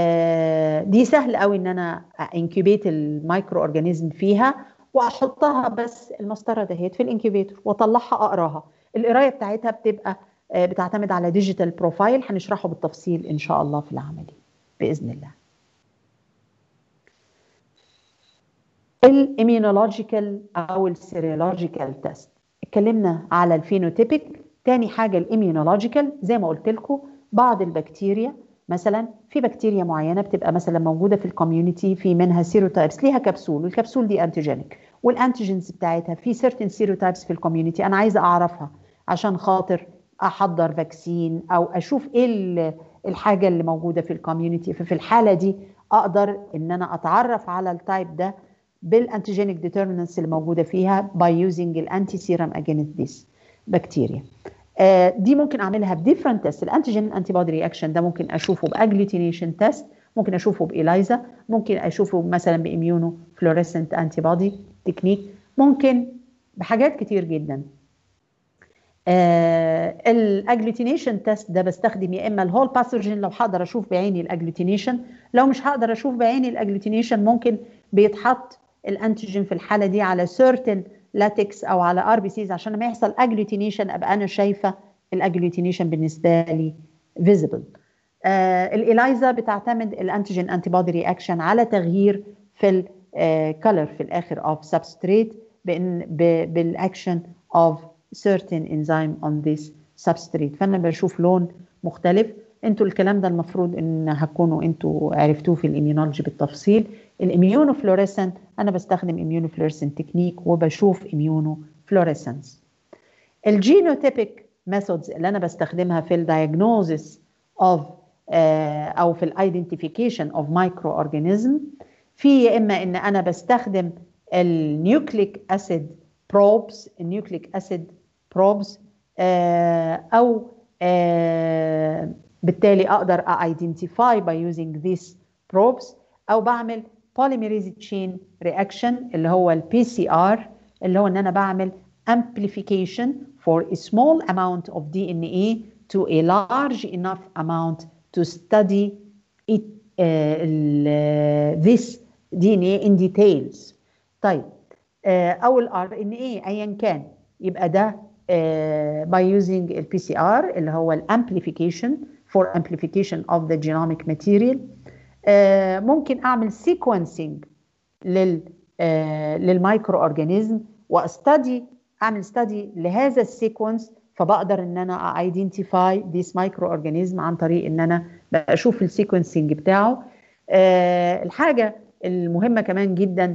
Speaker 1: دي سهل قوي ان انا انكيبيت المايكرو اورجانيزم فيها واحطها بس المسطره دهيت في الانكيبيتور واطلعها اقراها القرايه بتاعتها بتبقى بتعتمد على ديجيتال بروفايل هنشرحه بالتفصيل ان شاء الله في العملي باذن الله الاميونولوجيكال او السيرولوجيكال تيست اتكلمنا على الفينوتيبيك تاني حاجه الاميونولوجيكال زي ما قلت لكم بعض البكتيريا مثلا في بكتيريا معينه بتبقى مثلا موجوده في الكوميونتي في منها سيروتايبس ليها كبسول والكبسول دي انتيجينيك والانتيجينز بتاعتها في سيرتن سيروتايبس في الكوميونتي انا عايزه اعرفها عشان خاطر احضر فاكسين او اشوف ايه الحاجه اللي موجوده في الكوميونتي ففي الحاله دي اقدر ان انا اتعرف على التايب ده بالانتيجينيك ديترمينانتس اللي موجوده فيها باي يوزنج الانتي سيرم اجينست ذيس بكتيريا دي ممكن اعملها بديفرنت تيست الانتيجين انتي بودي رياكشن ده ممكن اشوفه باجلوتينيشن تيست ممكن اشوفه بايلايزا ممكن اشوفه مثلا باميونو فلوريسنت انتي بودي تكنيك ممكن بحاجات كتير جدا آه الاجلوتينيشن تيست ده بستخدم يا اما الهول باثوجين لو هقدر اشوف بعيني الاجلوتينيشن لو مش هقدر اشوف بعيني الاجلوتينيشن ممكن بيتحط الانتيجين في الحاله دي على سيرتن لاتكس او على ار بي سيز عشان لما يحصل اجلوتينيشن ابقى انا شايفه الاجلوتينيشن بالنسبه لي فيزيبل آه الايلايزا بتعتمد الانتيجين انتي بودي رياكشن على تغيير في الكالر في الاخر اوف سبستريت بالاكشن اوف certain enzyme on this substrate فانا بشوف لون مختلف انتوا الكلام ده المفروض ان هتكونوا انتوا عرفتوه في الاميونولوجي بالتفصيل الاميونو فلوريسنت انا بستخدم اميونو فلوريسنت تكنيك وبشوف اميونو فلوريسنس الجينوتيبيك ميثودز اللي انا بستخدمها في الدايجنوزس اوف او في الايدنتيفيكيشن اوف مايكرو اورجانيزم في يا اما ان انا بستخدم النيوكليك اسيد بروبس النيوكليك اسيد بروبس او آه بالتالي اقدر ايدنتيفاي باي يوزنج ذيس بروبس او بعمل polymerase chain reaction اللي هو البي سي ار اللي هو ان انا بعمل amplification for a small amount of DNA to a large enough amount to study it, uh, this DNA in details. طيب او الار ان اي ايا كان يبقى ده by using ال PCR اللي هو الامبليفيكيشن for amplification of the genomic material ممكن اعمل sequencing لل للمايكرو اورجانيزم واستدي اعمل ستدي لهذا السيكونس فبقدر ان انا ايدنتيفاي ذيس مايكرو اورجانيزم عن طريق ان انا بشوف السيكونسنج بتاعه الحاجه المهمه كمان جدا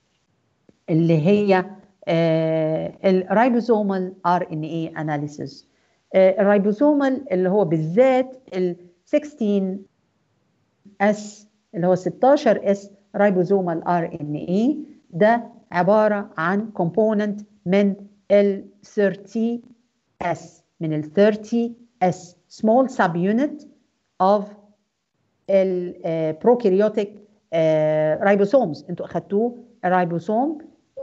Speaker 1: اللي هي الرايبوزومال ار ان اي اناليسيس الرايبوزومال اللي هو بالذات ال 16 اس اللي هو 16 اس رايبوزومال ار ان اي ده عباره عن كومبوننت من ال 30 اس من ال 30 اس small subunit of البروكاريوتيك رايبوسومز انتوا اخدتوه الرايبوسوم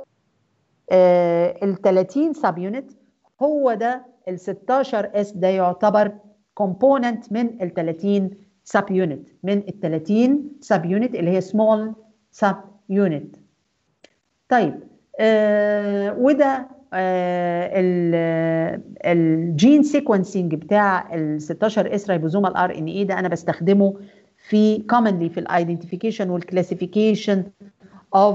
Speaker 1: ال 30 سب يونت هو ده ال 16 اس ده يعتبر كومبوننت من ال 30 سب يونت من ال 30 سب يونت اللي هي سمول سب يونت طيب آه وده آه الجين سيكونسينج بتاع ال 16 اس رايبوزومال ار ان اي ده انا بستخدمه في commonly في الايدنتيفيكيشن والكلاسيفيكيشن اوف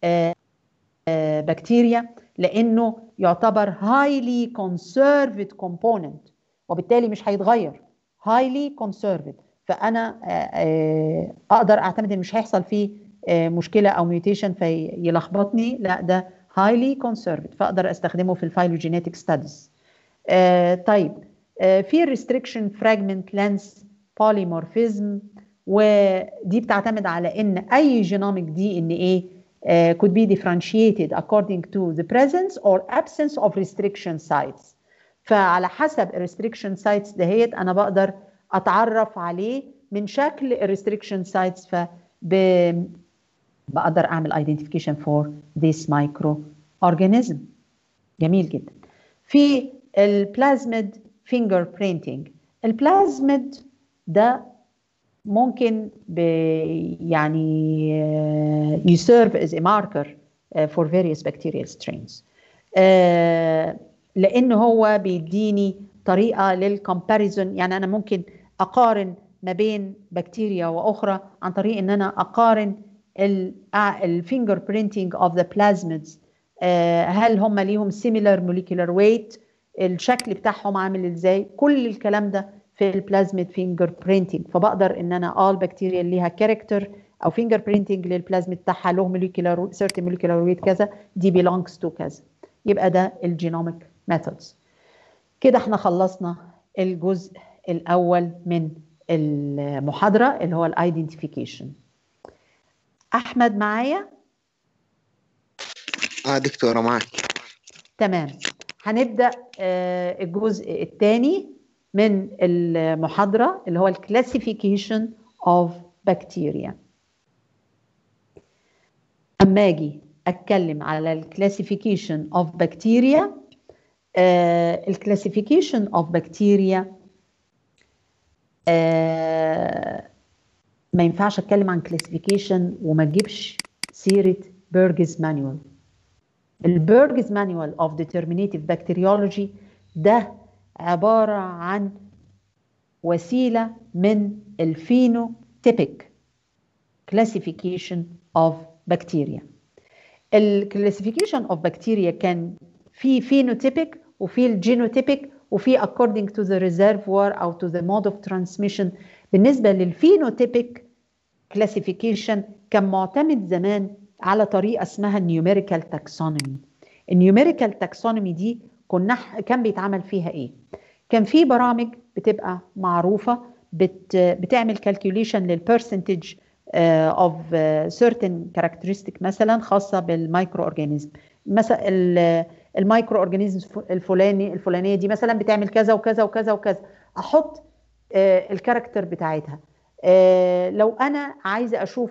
Speaker 1: بكتيريا لانه يعتبر highly conserved component وبالتالي مش هيتغير highly conserved فانا اقدر اعتمد ان مش هيحصل فيه مشكله او ميوتيشن فيلخبطني لا ده highly conserved فاقدر استخدمه في الفايلوجينيتك ستاديز طيب في restriction fragment length polymorphism ودي بتعتمد على ان اي جينوميك دي ان ايه uh, could be differentiated according to the presence or absence of restriction sites فعلى حسب restriction sites دهيت انا بقدر اتعرف عليه من شكل restriction sites ف بقدر اعمل identification for this microorganism جميل جدا في البلازميد فينجر برينتنج البلازميد ده ممكن ب يعني يسيرف as a marker for various bacterial strains لان هو بيديني طريقه للكومباريزون يعني انا ممكن اقارن ما بين بكتيريا واخرى عن طريق ان انا اقارن الفينجر برينتنج اوف ذا بلازميدز هل هم ليهم similar molecular weight الشكل بتاعهم عامل ازاي كل الكلام ده في البلازميد فينجر برينتنج فبقدر ان انا اه البكتيريا اللي ليها كاركتر او فينجر برينتنج للبلازميد بتاعها له موليكولار سيرتن موليكولار ويت كذا دي belongs تو كذا يبقى ده الجينوميك ميثودز كده احنا خلصنا الجزء الاول من المحاضره اللي هو الايدنتيفيكيشن احمد معايا
Speaker 2: اه دكتوره معك
Speaker 1: تمام هنبدا آه الجزء الثاني من المحاضره اللي هو الكلاسيفيكيشن اوف بكتيريا اما اجي اتكلم على الكلاسيفيكيشن اوف بكتيريا الكلاسيفيكيشن اوف بكتيريا ما ينفعش اتكلم عن كلاسيفيكيشن وما اجيبش سيره بيرجز مانيوال البيرجز مانيوال اوف ديترمينيتيف بكتيريولوجي ده عباره عن وسيله من الفينوتيبيك كلاسيفيكيشن اوف بكتيريا الكلاسيفيكيشن اوف بكتيريا كان في فينوتيبيك وفي الجينوتيبيك وفي according to the reservoir او to the mode of transmission بالنسبه للفينوتيبيك كلاسيفيكيشن كان معتمد زمان على طريقه اسمها النيوميريكال تاكسونومي النيوميريكال تاكسونومي دي كنا كان بيتعمل فيها ايه كان في برامج بتبقى معروفه بت بتعمل كالكوليشن للبرسنتج اوف سيرتن كاركترستيك مثلا خاصه بالمايكرو اورجانيزم مثلا المايكرو اورجانيزم الفلاني الفلانيه دي مثلا بتعمل كذا وكذا وكذا وكذا احط الكاركتر بتاعتها لو انا عايزه اشوف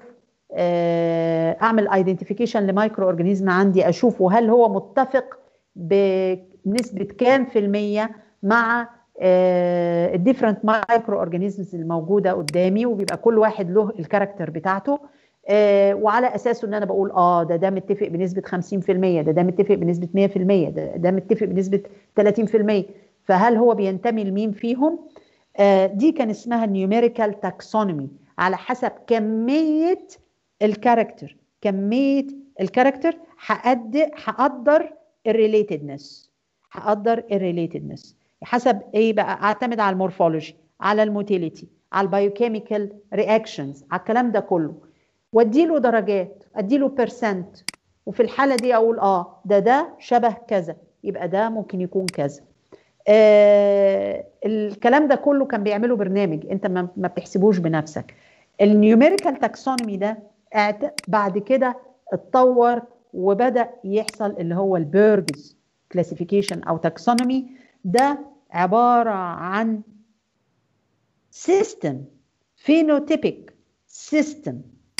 Speaker 1: اعمل ايدنتيفيكيشن لمايكرو اورجانيزم عندي اشوفه هل هو متفق بنسبه كام في الميه مع الديفرنت مايكرو اورجانيزمز الموجوده قدامي وبيبقى كل واحد له الكاركتر بتاعته آه وعلى اساسه ان انا بقول اه ده ده متفق بنسبه 50% ده ده متفق بنسبه 100% ده ده متفق بنسبه 30% فهل هو بينتمي لمين فيهم؟ آه دي كان اسمها النيوميريكال تاكسونومي على حسب كميه الكاركتر كميه الكاركتر هقدر هقدر الريليتدنس هقدر الريليتدنس حسب ايه بقى اعتمد على المورفولوجي على الموتيليتي على البايوكيميكال رياكشنز على الكلام ده كله واديله درجات اديله بيرسنت وفي الحاله دي اقول اه ده ده شبه كذا يبقى ده ممكن يكون كذا آه الكلام ده كله كان بيعمله برنامج انت ما, ما بتحسبوش بنفسك النيوميريكال تاكسونومي ده بعد كده اتطور وبدا يحصل اللي هو البيرجز كلاسيفيكيشن او تاكسونومي ده عباره عن سيستم فينوتيبيك سيستم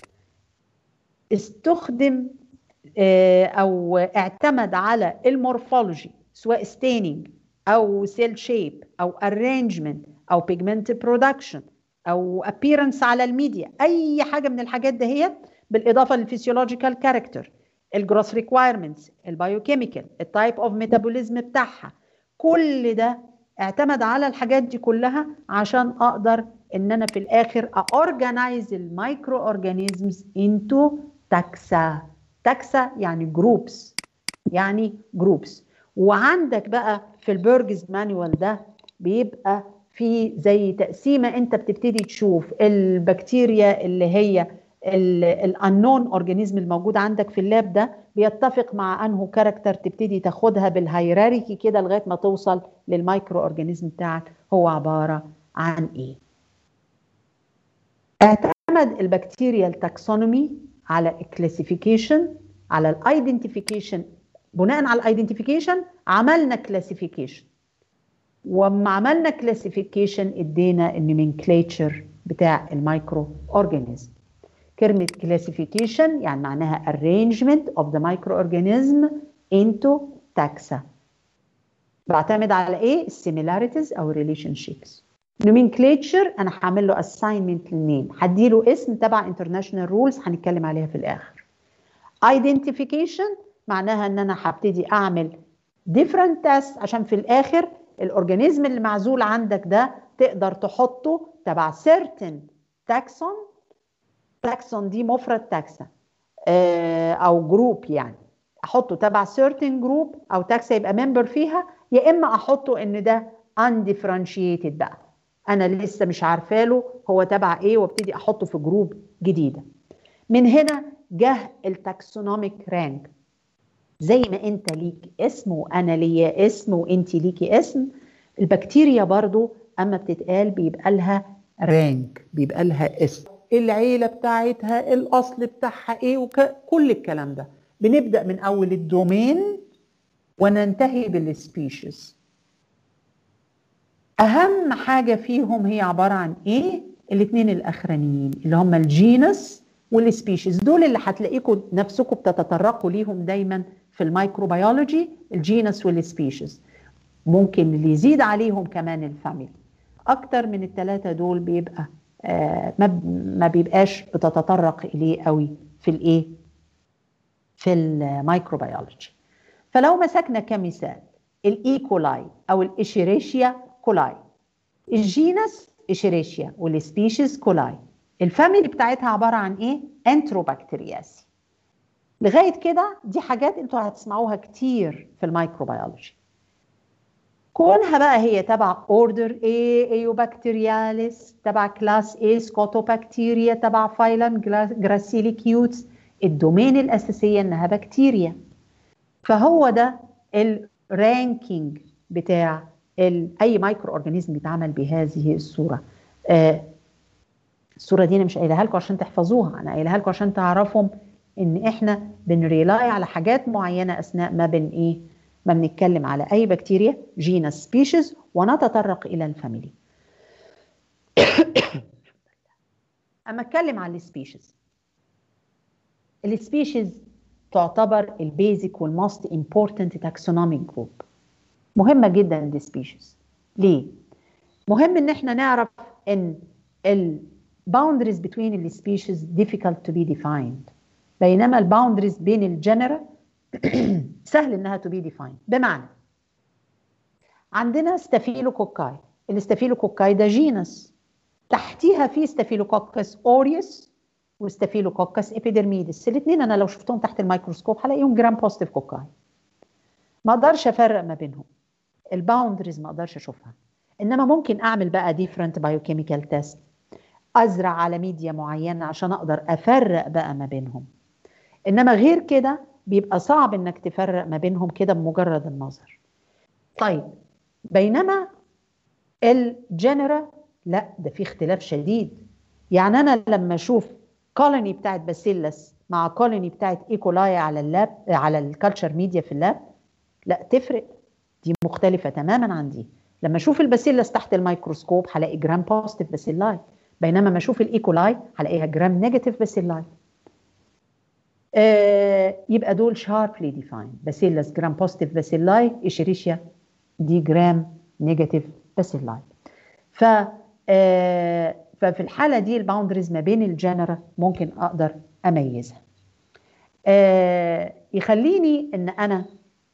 Speaker 1: استخدم او اعتمد على المورفولوجي سواء ستيننج او سيل شيب او ارينجمنت او بيجمنت برودكشن او ابييرنس على الميديا اي حاجه من الحاجات دهيت بالاضافه للفسيولوجيكال كاركتر الجروس ريكوايرمنتس البايوكيميكال التايب اوف ميتابوليزم بتاعها كل ده اعتمد على الحاجات دي كلها عشان اقدر ان انا في الاخر اورجنايز المايكرو اورجانيزمز انتو تاكسا تاكسا يعني جروبس يعني جروبس وعندك بقى في البرجز مانوال ده بيبقى في زي تقسيمه انت بتبتدي تشوف البكتيريا اللي هي الانون اورجانيزم الموجود عندك في اللاب ده بيتفق مع انه كاركتر تبتدي تاخدها بالهيراركي كده لغايه ما توصل للمايكرو اورجانيزم بتاعك هو عباره عن ايه اعتمد البكتيريال تاكسونومي على الكلاسيفيكيشن على الايدنتيفيكيشن بناء على الايدنتيفيكيشن عملنا كلاسيفيكيشن وما عملنا كلاسيفيكيشن ادينا النومنكليتشر بتاع المايكرو اورجانيزم كلمة classification يعني معناها arrangement of the microorganism into taxa بعتمد على ايه؟ similarities او relationships nomenclature انا هعمل له assignment للنيم هديله اسم تبع international rules هنتكلم عليها في الاخر identification معناها ان انا هبتدي اعمل different tests عشان في الاخر الاورجانيزم اللي معزول عندك ده تقدر تحطه تبع certain taxon تاكسون دي مفرد تاكسا او جروب يعني احطه تبع certain جروب او تاكسا يبقى ممبر فيها يا اما احطه ان ده undifferentiated بقى انا لسه مش عارفه له هو تبع ايه وابتدي احطه في جروب جديده من هنا جه التاكسونوميك رانك زي ما انت ليك اسم وانا ليا اسم وانت ليكي اسم البكتيريا برضو اما بتتقال بيبقى لها رانك بيبقى لها اسم العيله بتاعتها الاصل بتاعها ايه وكل الكلام ده بنبدا من اول الدومين وننتهي بالسبيشيز اهم حاجه فيهم هي عباره عن ايه الاثنين الاخرانيين اللي هم الجينس والسبيشيز دول اللي هتلاقيكم نفسكم بتتطرقوا ليهم دايما في الميكروبيولوجي الجينس والسبيشيز ممكن اللي يزيد عليهم كمان الفاميلي اكتر من الثلاثه دول بيبقى آه ما ما بيبقاش بتتطرق اليه قوي في الايه في الميكروبيولوجي فلو مسكنا كمثال الايكولاي او الاشيريشيا كولاي الجينس اشيريشيا والسبيشيز كولاي الفاميلي بتاعتها عباره عن ايه انتروبكتيرياسي لغايه كده دي حاجات انتوا هتسمعوها كتير في الميكروبيولوجي كونها بقى هي تبع اوردر A ايوبكتيرياليس تبع كلاس A سكوتوبكتيريا تبع فايلم جراسيليكيوتس الدومين الاساسيه انها بكتيريا فهو ده الرانكينج بتاع اي مايكرو اورجانيزم بيتعامل بهذه الصوره آه الصوره دي انا مش قايلها لكم عشان تحفظوها انا قايلها لكم عشان تعرفوا ان احنا بنريلاي على حاجات معينه اثناء ما بن ايه ما بنتكلم على اي بكتيريا جينس سبيشيز ونتطرق الى الفاميلي اما اتكلم على السبيشيز السبيشيز تعتبر البيزك والموست امبورتنت تاكسونوميك جروب مهمه جدا دي سبيشيز ليه مهم ان احنا نعرف ان الباوندريز بين السبيشيز difficult to be defined بينما الباوندريز بين الجنرال سهل انها to be defined بمعنى عندنا ستافيلوكوكاي الستافيلوكوكاي ده جينس تحتيها في ستافيلوكوكس اوريوس وستافيلوكوكس ابيدرميدس الاثنين انا لو شفتهم تحت الميكروسكوب هلاقيهم جرام بوزيتيف كوكاي ما اقدرش افرق ما بينهم الباوندريز ما اقدرش اشوفها انما ممكن اعمل بقى ديفرنت بايوكيميكال تيست ازرع على ميديا معينه عشان اقدر افرق بقى ما بينهم انما غير كده بيبقى صعب انك تفرق ما بينهم كده بمجرد النظر طيب بينما الجنرا لا ده في اختلاف شديد يعني انا لما اشوف كولوني بتاعت باسيلس مع كولوني بتاعت ايكولاي على اللاب على الكالتشر ميديا في اللاب لا تفرق دي مختلفه تماما عن دي لما اشوف الباسيلس تحت الميكروسكوب هلاقي جرام بوزيتيف باسيلاي بينما ما اشوف الايكولاي هلاقيها جرام نيجاتيف باسيلاي آه يبقى دول شاربلي ديفايند باسيلس جرام بوزيتيف باسيلاي اشيريشيا دي جرام نيجاتيف باسيلاي ف آه ففي الحاله دي الباوندريز ما بين الجنرا ممكن اقدر اميزها آه يخليني ان انا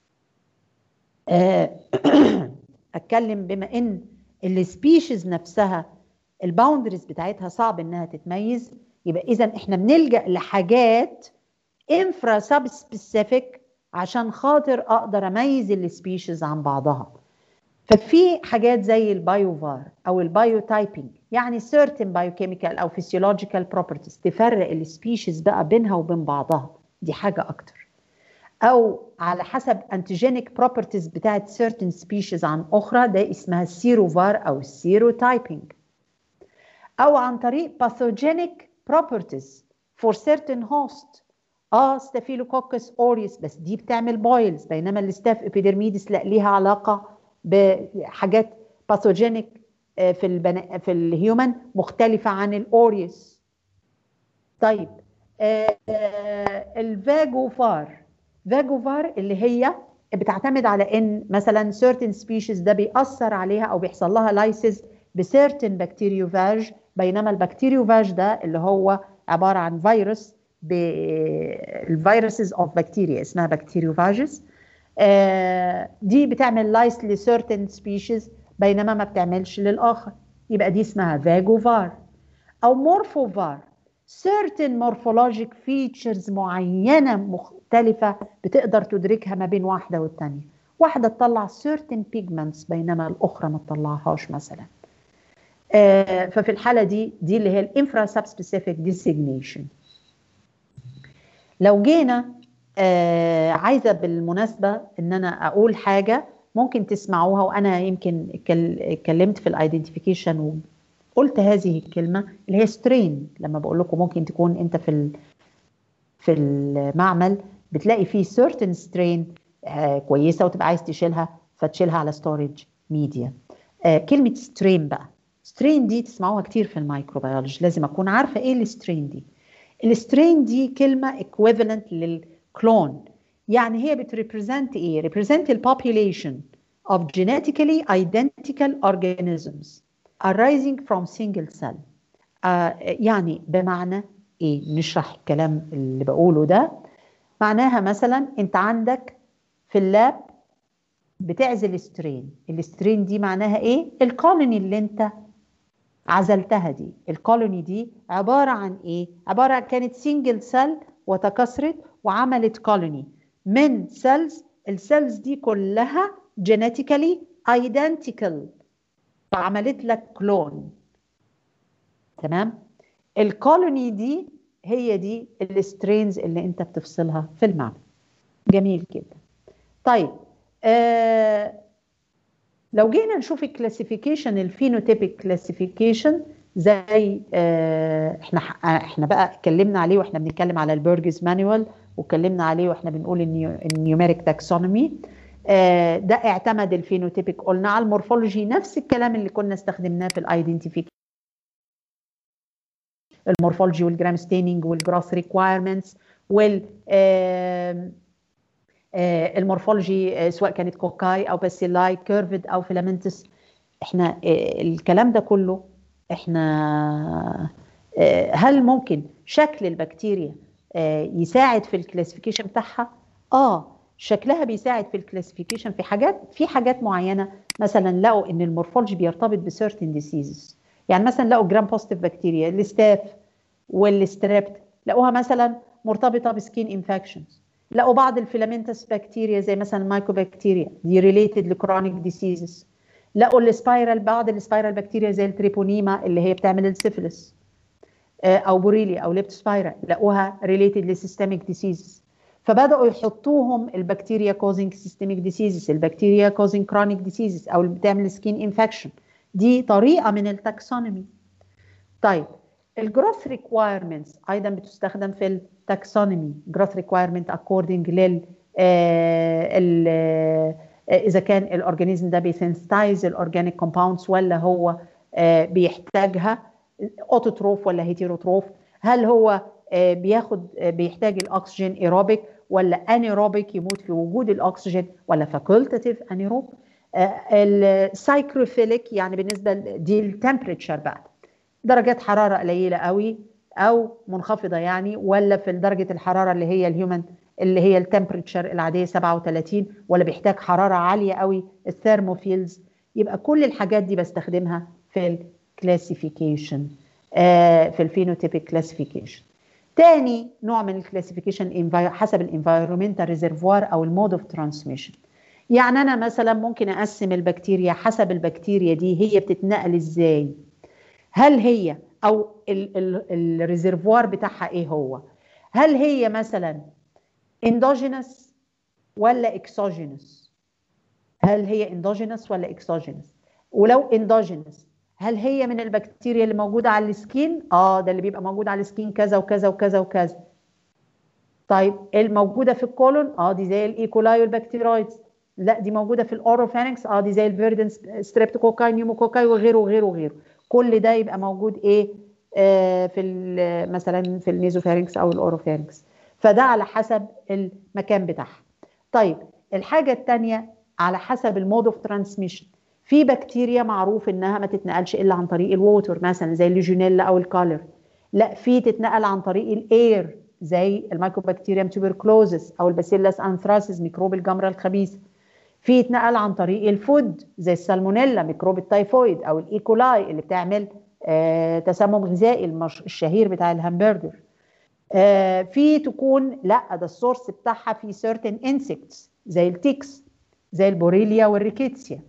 Speaker 1: آه اتكلم بما ان السبيشيز نفسها الباوندريز بتاعتها صعب انها تتميز يبقى اذا احنا بنلجا لحاجات انفرا سب سبيسيفيك عشان خاطر اقدر اميز السبيشيز عن بعضها ففي حاجات زي البايوفار او البايو تايبنج يعني certain biochemical او physiological properties تفرق السبيشيز بقى بينها وبين بعضها دي حاجه اكتر او على حسب antigenic properties بتاعت certain species عن اخرى ده اسمها السيروفار او السيروتايبنج او عن طريق pathogenic properties for certain host اه ستافيلوكوكس اوريوس بس دي بتعمل بويلز بينما الستاف ابيدرميدس لا ليها علاقه بحاجات باثوجينيك في البنا... في الهيومن مختلفه عن الاوريوس طيب آه الفاجوفار فاجوفار اللي هي بتعتمد على ان مثلا certain species ده بيأثر عليها او بيحصل لها لايسيس بسيرتن بكتيريوفاج بينما البكتيريوفاج ده اللي هو عباره عن فيروس بالفيروسز اوف بكتيريا اسمها بكتيريوفاجز آه دي بتعمل لايس لسيرتن سبيشيز بينما ما بتعملش للاخر يبقى دي اسمها فاجوفار او مورفوفار certain morphologic features معينة مختلفة بتقدر تدركها ما بين واحدة والتانية واحدة تطلع certain pigments بينما الأخرى ما تطلعهاش مثلا آه ففي الحالة دي دي اللي هي الانفرا سبسبيسيفيك designation لو جينا آه عايزة بالمناسبة ان انا اقول حاجة ممكن تسمعوها وانا يمكن اتكلمت في الايدنتيفيكيشن قلت هذه الكلمة اللي هي سترين لما بقول لكم ممكن تكون انت في في المعمل بتلاقي فيه certain strain آه كويسة وتبقى عايز تشيلها فتشيلها على storage media آه كلمة strain بقى سترين دي تسمعوها كتير في الميكروبيولوجي لازم اكون عارفه ايه السترين دي السترين دي كلمه equivalent للكلون يعني هي بتريبريزنت ايه ريبريزنت البوبوليشن of genetically identical organisms arising from single cell آه يعني بمعنى ايه نشرح الكلام اللي بقوله ده معناها مثلا انت عندك في اللاب بتعزل سترين السترين دي معناها ايه الكولوني اللي انت عزلتها دي الكولوني دي عبارة عن ايه عبارة عن كانت سنجل سيل وتكاثرت وعملت كولوني من سيلز السيلز دي كلها جينيتيكالي ايدنتيكال فعملت لك كلون تمام الكولوني دي هي دي السترينز اللي انت بتفصلها في المعمل جميل جدا طيب آه لو جينا نشوف الكلاسيفيكيشن الفينوتيبيك كلاسيفيكيشن زي آه احنا احنا بقى اتكلمنا عليه واحنا بنتكلم على البرجز مانوال واتكلمنا عليه واحنا بنقول النيوميريك تاكسونومي آه ده اعتمد الفينوتيبيك قلنا على المورفولوجي نفس الكلام اللي كنا استخدمناه في الايدنتيفيكيشن المورفولوجي والجرام ستيننج والجراس ريكوايرمنتس وال آه آه المورفولوجي آه سواء كانت كوكاي او باسيلاي كيرفد او فيلامنتس احنا آه الكلام ده كله احنا هل ممكن شكل البكتيريا يساعد في الكلاسيفيكيشن بتاعها اه شكلها بيساعد في الكلاسيفيكيشن في حاجات في حاجات معينه مثلا لقوا ان المورفولوجي بيرتبط بسيرتن ديسيزز يعني مثلا لقوا جرام بوزيتيف بكتيريا الستاف والستريبت لقوها مثلا مرتبطه بسكين انفكشنز لقوا بعض الفيلامنتس بكتيريا زي مثلا المايكوبكتيريا دي ريليتد لكرونيك ديسيزز لقوا السبايرال بعض السبايرال بكتيريا زي التريبونيما اللي هي بتعمل السيفلس او بوريليا او ليبتوسبايرا لقوها ريليتد لسيستميك ديسيزز فبداوا يحطوهم البكتيريا كوزنج سيستميك ديسيزز البكتيريا كوزنج كرونيك ديسيزز او اللي بتعمل سكين انفكشن دي طريقه من التاكسونومي طيب الجروث ريكوايرمنتس ايضا بتستخدم في التاكسونومي جروث ريكوايرمنت اكوردنج لل اذا كان الاورجانيزم ده بيسنسيتايز الاورجانيك كومباوندز ولا هو بيحتاجها اوتوتروف ولا هيتيروتروف هل هو بياخد بيحتاج الاكسجين ايروبيك ولا انيروبيك يموت في وجود الاكسجين ولا فاكولتاتيف انيروب السايكروفيليك يعني بالنسبه دي التمبريتشر بقى درجات حراره قليله قوي او منخفضه يعني ولا في درجه الحراره اللي هي الهيومن اللي هي التمبريتشر العاديه 37 ولا بيحتاج حراره عاليه قوي الثيرموفيلز يبقى كل الحاجات دي بستخدمها في الكلاسيفيكيشن آه في الفينوتيبيك كلاسيفيكيشن تاني نوع من الكلاسيفيكيشن حسب الانفايرمنتال ريزرفوار او المود اوف ترانسميشن يعني انا مثلا ممكن اقسم البكتيريا حسب البكتيريا دي هي بتتنقل ازاي هل هي او الريزرفوار بتاعها ايه هو هل هي مثلا اندوجينس ولا اكسوجينس هل هي اندوجينس ولا اكسوجينس ولو اندوجينس هل هي من البكتيريا اللي موجوده على السكين اه ده اللي بيبقى موجود على السكين كذا وكذا وكذا وكذا طيب الموجوده في الكولون اه دي زي الايكولاي والبكتيرويدز لا دي موجوده في الاوروفانكس اه دي زي الفيردن ستريبتوكوكاي نيوموكوكاي وغيره وغيره وغيره كل ده يبقى موجود ايه آه في مثلا في النيزوفارينكس او الاوروفارينكس فده على حسب المكان بتاعها طيب الحاجه الثانيه على حسب المود اوف ترانسميشن في بكتيريا معروف انها ما تتنقلش الا عن طريق الووتر مثلا زي الليجونيلا او الكالر لا في تتنقل عن طريق الاير زي المايكوبكتيريم تيوبركلوزس او الباسيلاس انثراسيس ميكروب الجمره الخبيثه في يتنقل عن طريق الفود زي السالمونيلا ميكروب التايفويد او الايكولاي اللي بتعمل آه تسمم غذائي المش... الشهير بتاع الهمبرجر آه في تكون لا ده السورس بتاعها في certain insects زي التيكس زي البوريليا والريكيتسيا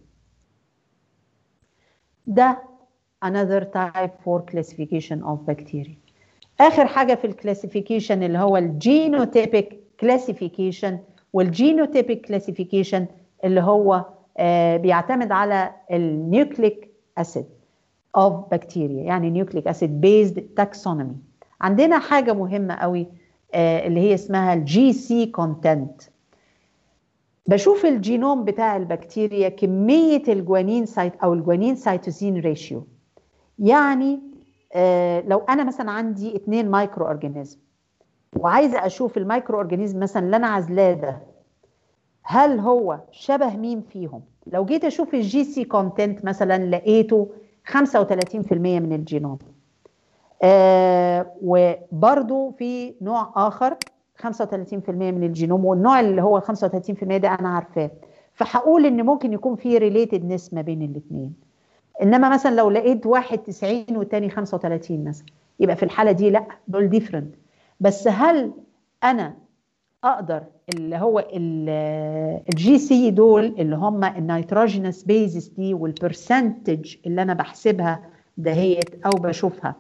Speaker 1: ده another type for classification of bacteria اخر حاجه في الكلاسيفيكيشن اللي هو الجينوتيبيك كلاسيفيكيشن والجينوتيبيك كلاسيفيكيشن اللي هو آه بيعتمد على النيوكليك اسيد of bacteria يعني نيوكليك اسيد بيزد تاكسونومي عندنا حاجه مهمه قوي آه اللي هي اسمها الجي سي كونتنت بشوف الجينوم بتاع البكتيريا كميه الجوانين سايت او الجوانين سيتوسين ريشيو يعني آه لو انا مثلا عندي اثنين مايكرو اورجانيزم وعايزه اشوف المايكرو اورجانيزم مثلا اللي انا عازلاه ده هل هو شبه مين فيهم لو جيت اشوف الجي سي كونتنت مثلا لقيته 35% من الجينوم آه وبرضو في نوع اخر 35% من الجينوم والنوع اللي هو 35% ده انا عارفاه فهقول ان ممكن يكون في ريليتدنس ما بين الاثنين انما مثلا لو لقيت واحد 90 والتاني 35 مثلا يبقى في الحاله دي لا دول ديفرنت بس هل انا اقدر اللي هو الجي سي دول اللي هم النيتروجينس بيزس دي والبرسنتج اللي انا بحسبها دهيت او بشوفها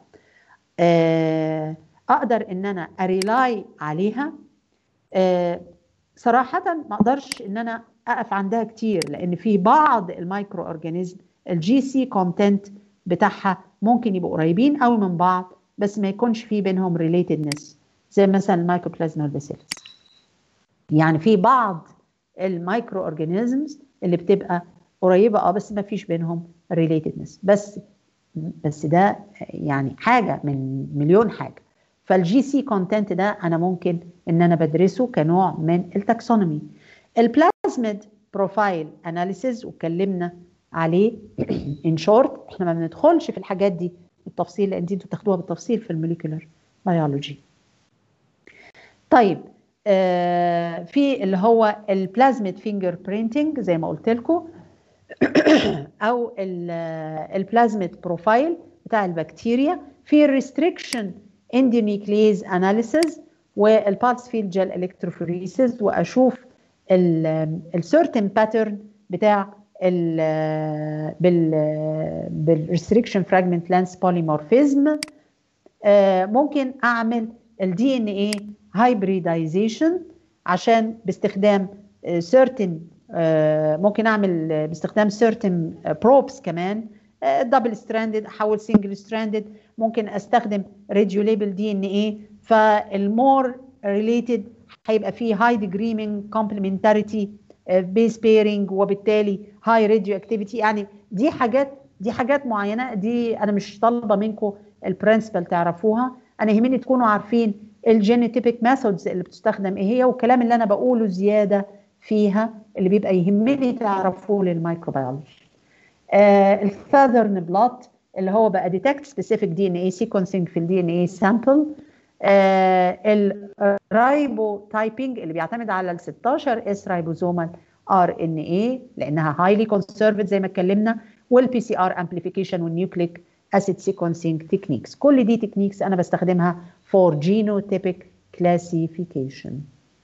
Speaker 1: اقدر ان انا اريلاي عليها صراحه ما اقدرش ان انا اقف عندها كتير لان في بعض المايكرو اورجانيزم الجي سي كونتنت بتاعها ممكن يبقوا قريبين قوي من بعض بس ما يكونش في بينهم ريليتدنس زي مثلا المايكروبلازما باسيلس يعني في بعض المايكرو اورجانيزمز اللي بتبقى قريبه اه بس ما فيش بينهم ريليتدنس بس بس ده يعني حاجه من مليون حاجه فالجي سي كونتنت ده انا ممكن ان انا بدرسه كنوع من التاكسونومي البلازميد بروفايل اناليسيز واتكلمنا عليه ان شورت احنا ما بندخلش في الحاجات دي بالتفصيل لان دي انتوا بتاخدوها بالتفصيل في الموليكولر بيولوجي طيب آه في اللي هو البلازميد فينجر برينتنج زي ما قلت لكم او البلازميد بروفايل بتاع البكتيريا في الريستريكشن اندونيكليز اناليسيز والبالس فيلد جel الكتروفوريسيس واشوف السيرتن باترن بتاع ال بال بالريستريكشن فراجمنت لانس بوليمورفيزم ممكن اعمل الدي ان ايه هايبريدايزيشن عشان باستخدام certain ممكن اعمل باستخدام certain probes كمان دبل ستراندد احول سنجل ستراندد ممكن استخدم راديو ليبل دي ان ايه فالمور ريليتد هيبقى فيه هاي ديجري من كومبلمنتاريتي بيس بيرنج وبالتالي هاي راديو اكتيفيتي يعني دي حاجات دي حاجات معينه دي انا مش طالبه منكم البرنسبل تعرفوها انا يهمني تكونوا عارفين الجينيتيبك ميثودز اللي بتستخدم ايه هي والكلام اللي انا بقوله زياده فيها اللي بيبقى يهمني تعرفوه للميكروبيولوجي آه الفاذرن بلوت اللي هو بقى ديتكت سبيسيفيك دي ان اي سيكونسنج في الدي ان اي سامبل الرايبو تايبنج اللي بيعتمد على ال 16 اس رايبوزومال ار ان اي لانها هايلي كونسرفد زي ما اتكلمنا والبي سي ار امبليفيكيشن والنيوكليك اسيد سيكونسينج تكنيكس كل دي تكنيكس انا بستخدمها فور جينوتيبك كلاسيفيكيشن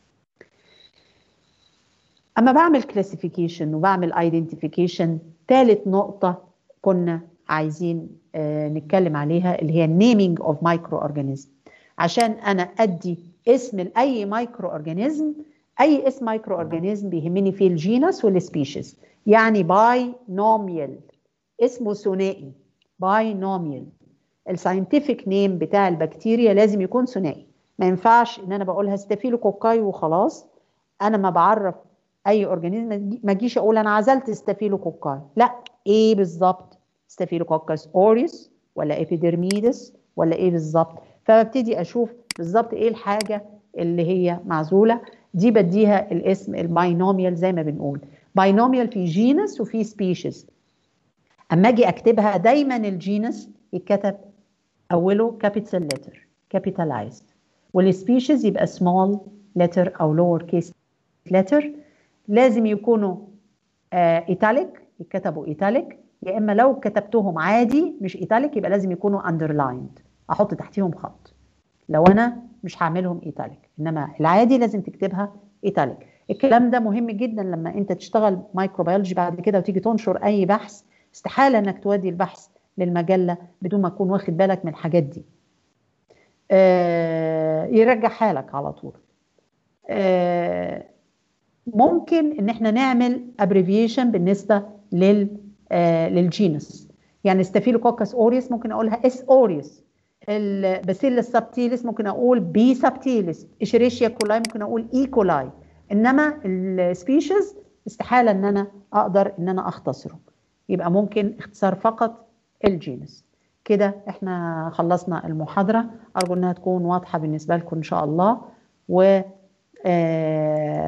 Speaker 1: اما بعمل كلاسيفيكيشن وبعمل ايدنتيفيكيشن ثالث نقطه كنا عايزين آه نتكلم عليها اللي هي النيمينج اوف مايكرو اورجانيزم عشان انا ادي اسم لاي مايكرو اورجانيزم اي اسم مايكرو اورجانيزم بيهمني فيه الجينس والسبيشيز يعني باي نوميال اسمه ثنائي باي نوميال الساينتفك نيم بتاع البكتيريا لازم يكون ثنائي ما ينفعش ان انا بقولها ستافيلوكوكاي وخلاص انا ما بعرف اي اورجانيزم ما اجيش اقول انا عزلت ستافيلوكوكاي لا ايه بالظبط ستافيلوكوكس اوريوس ولا ابيدرميدس ولا ايه بالظبط فببتدي اشوف بالظبط ايه الحاجه اللي هي معزوله دي بديها الاسم الباينوميال زي ما بنقول باينوميال في جينس وفي سبيشيز اما اجي اكتبها دايما الجينس يتكتب اوله كابيتال لتر كابيتالايزد والسبيشيز يبقى سمول لتر او لور كيس لتر لازم يكونوا ايتاليك يتكتبوا ايتاليك يا اما لو كتبتهم عادي مش ايتاليك يبقى لازم يكونوا اندرلايند احط تحتيهم خط لو انا مش هعملهم ايتاليك انما العادي لازم تكتبها ايتاليك الكلام ده مهم جدا لما انت تشتغل مايكروبيولوجي بعد كده وتيجي تنشر اي بحث استحاله انك تودي البحث للمجله بدون ما تكون واخد بالك من الحاجات دي آه يرجع حالك على طول آه ممكن ان احنا نعمل ابريفيشن بالنسبه لل آه للجينس يعني ستافيلوكوكس اوريوس ممكن اقولها اس اوريوس الباسيلس سبتيلس ممكن اقول بي سبتيلس اشيريشيا كولاي ممكن اقول اي كولاي انما السبيشيز استحاله ان انا اقدر ان انا اختصره يبقى ممكن اختصار فقط الجينس كده احنا خلصنا المحاضرة أرجو إنها تكون واضحة بالنسبة لكم إن شاء الله و آه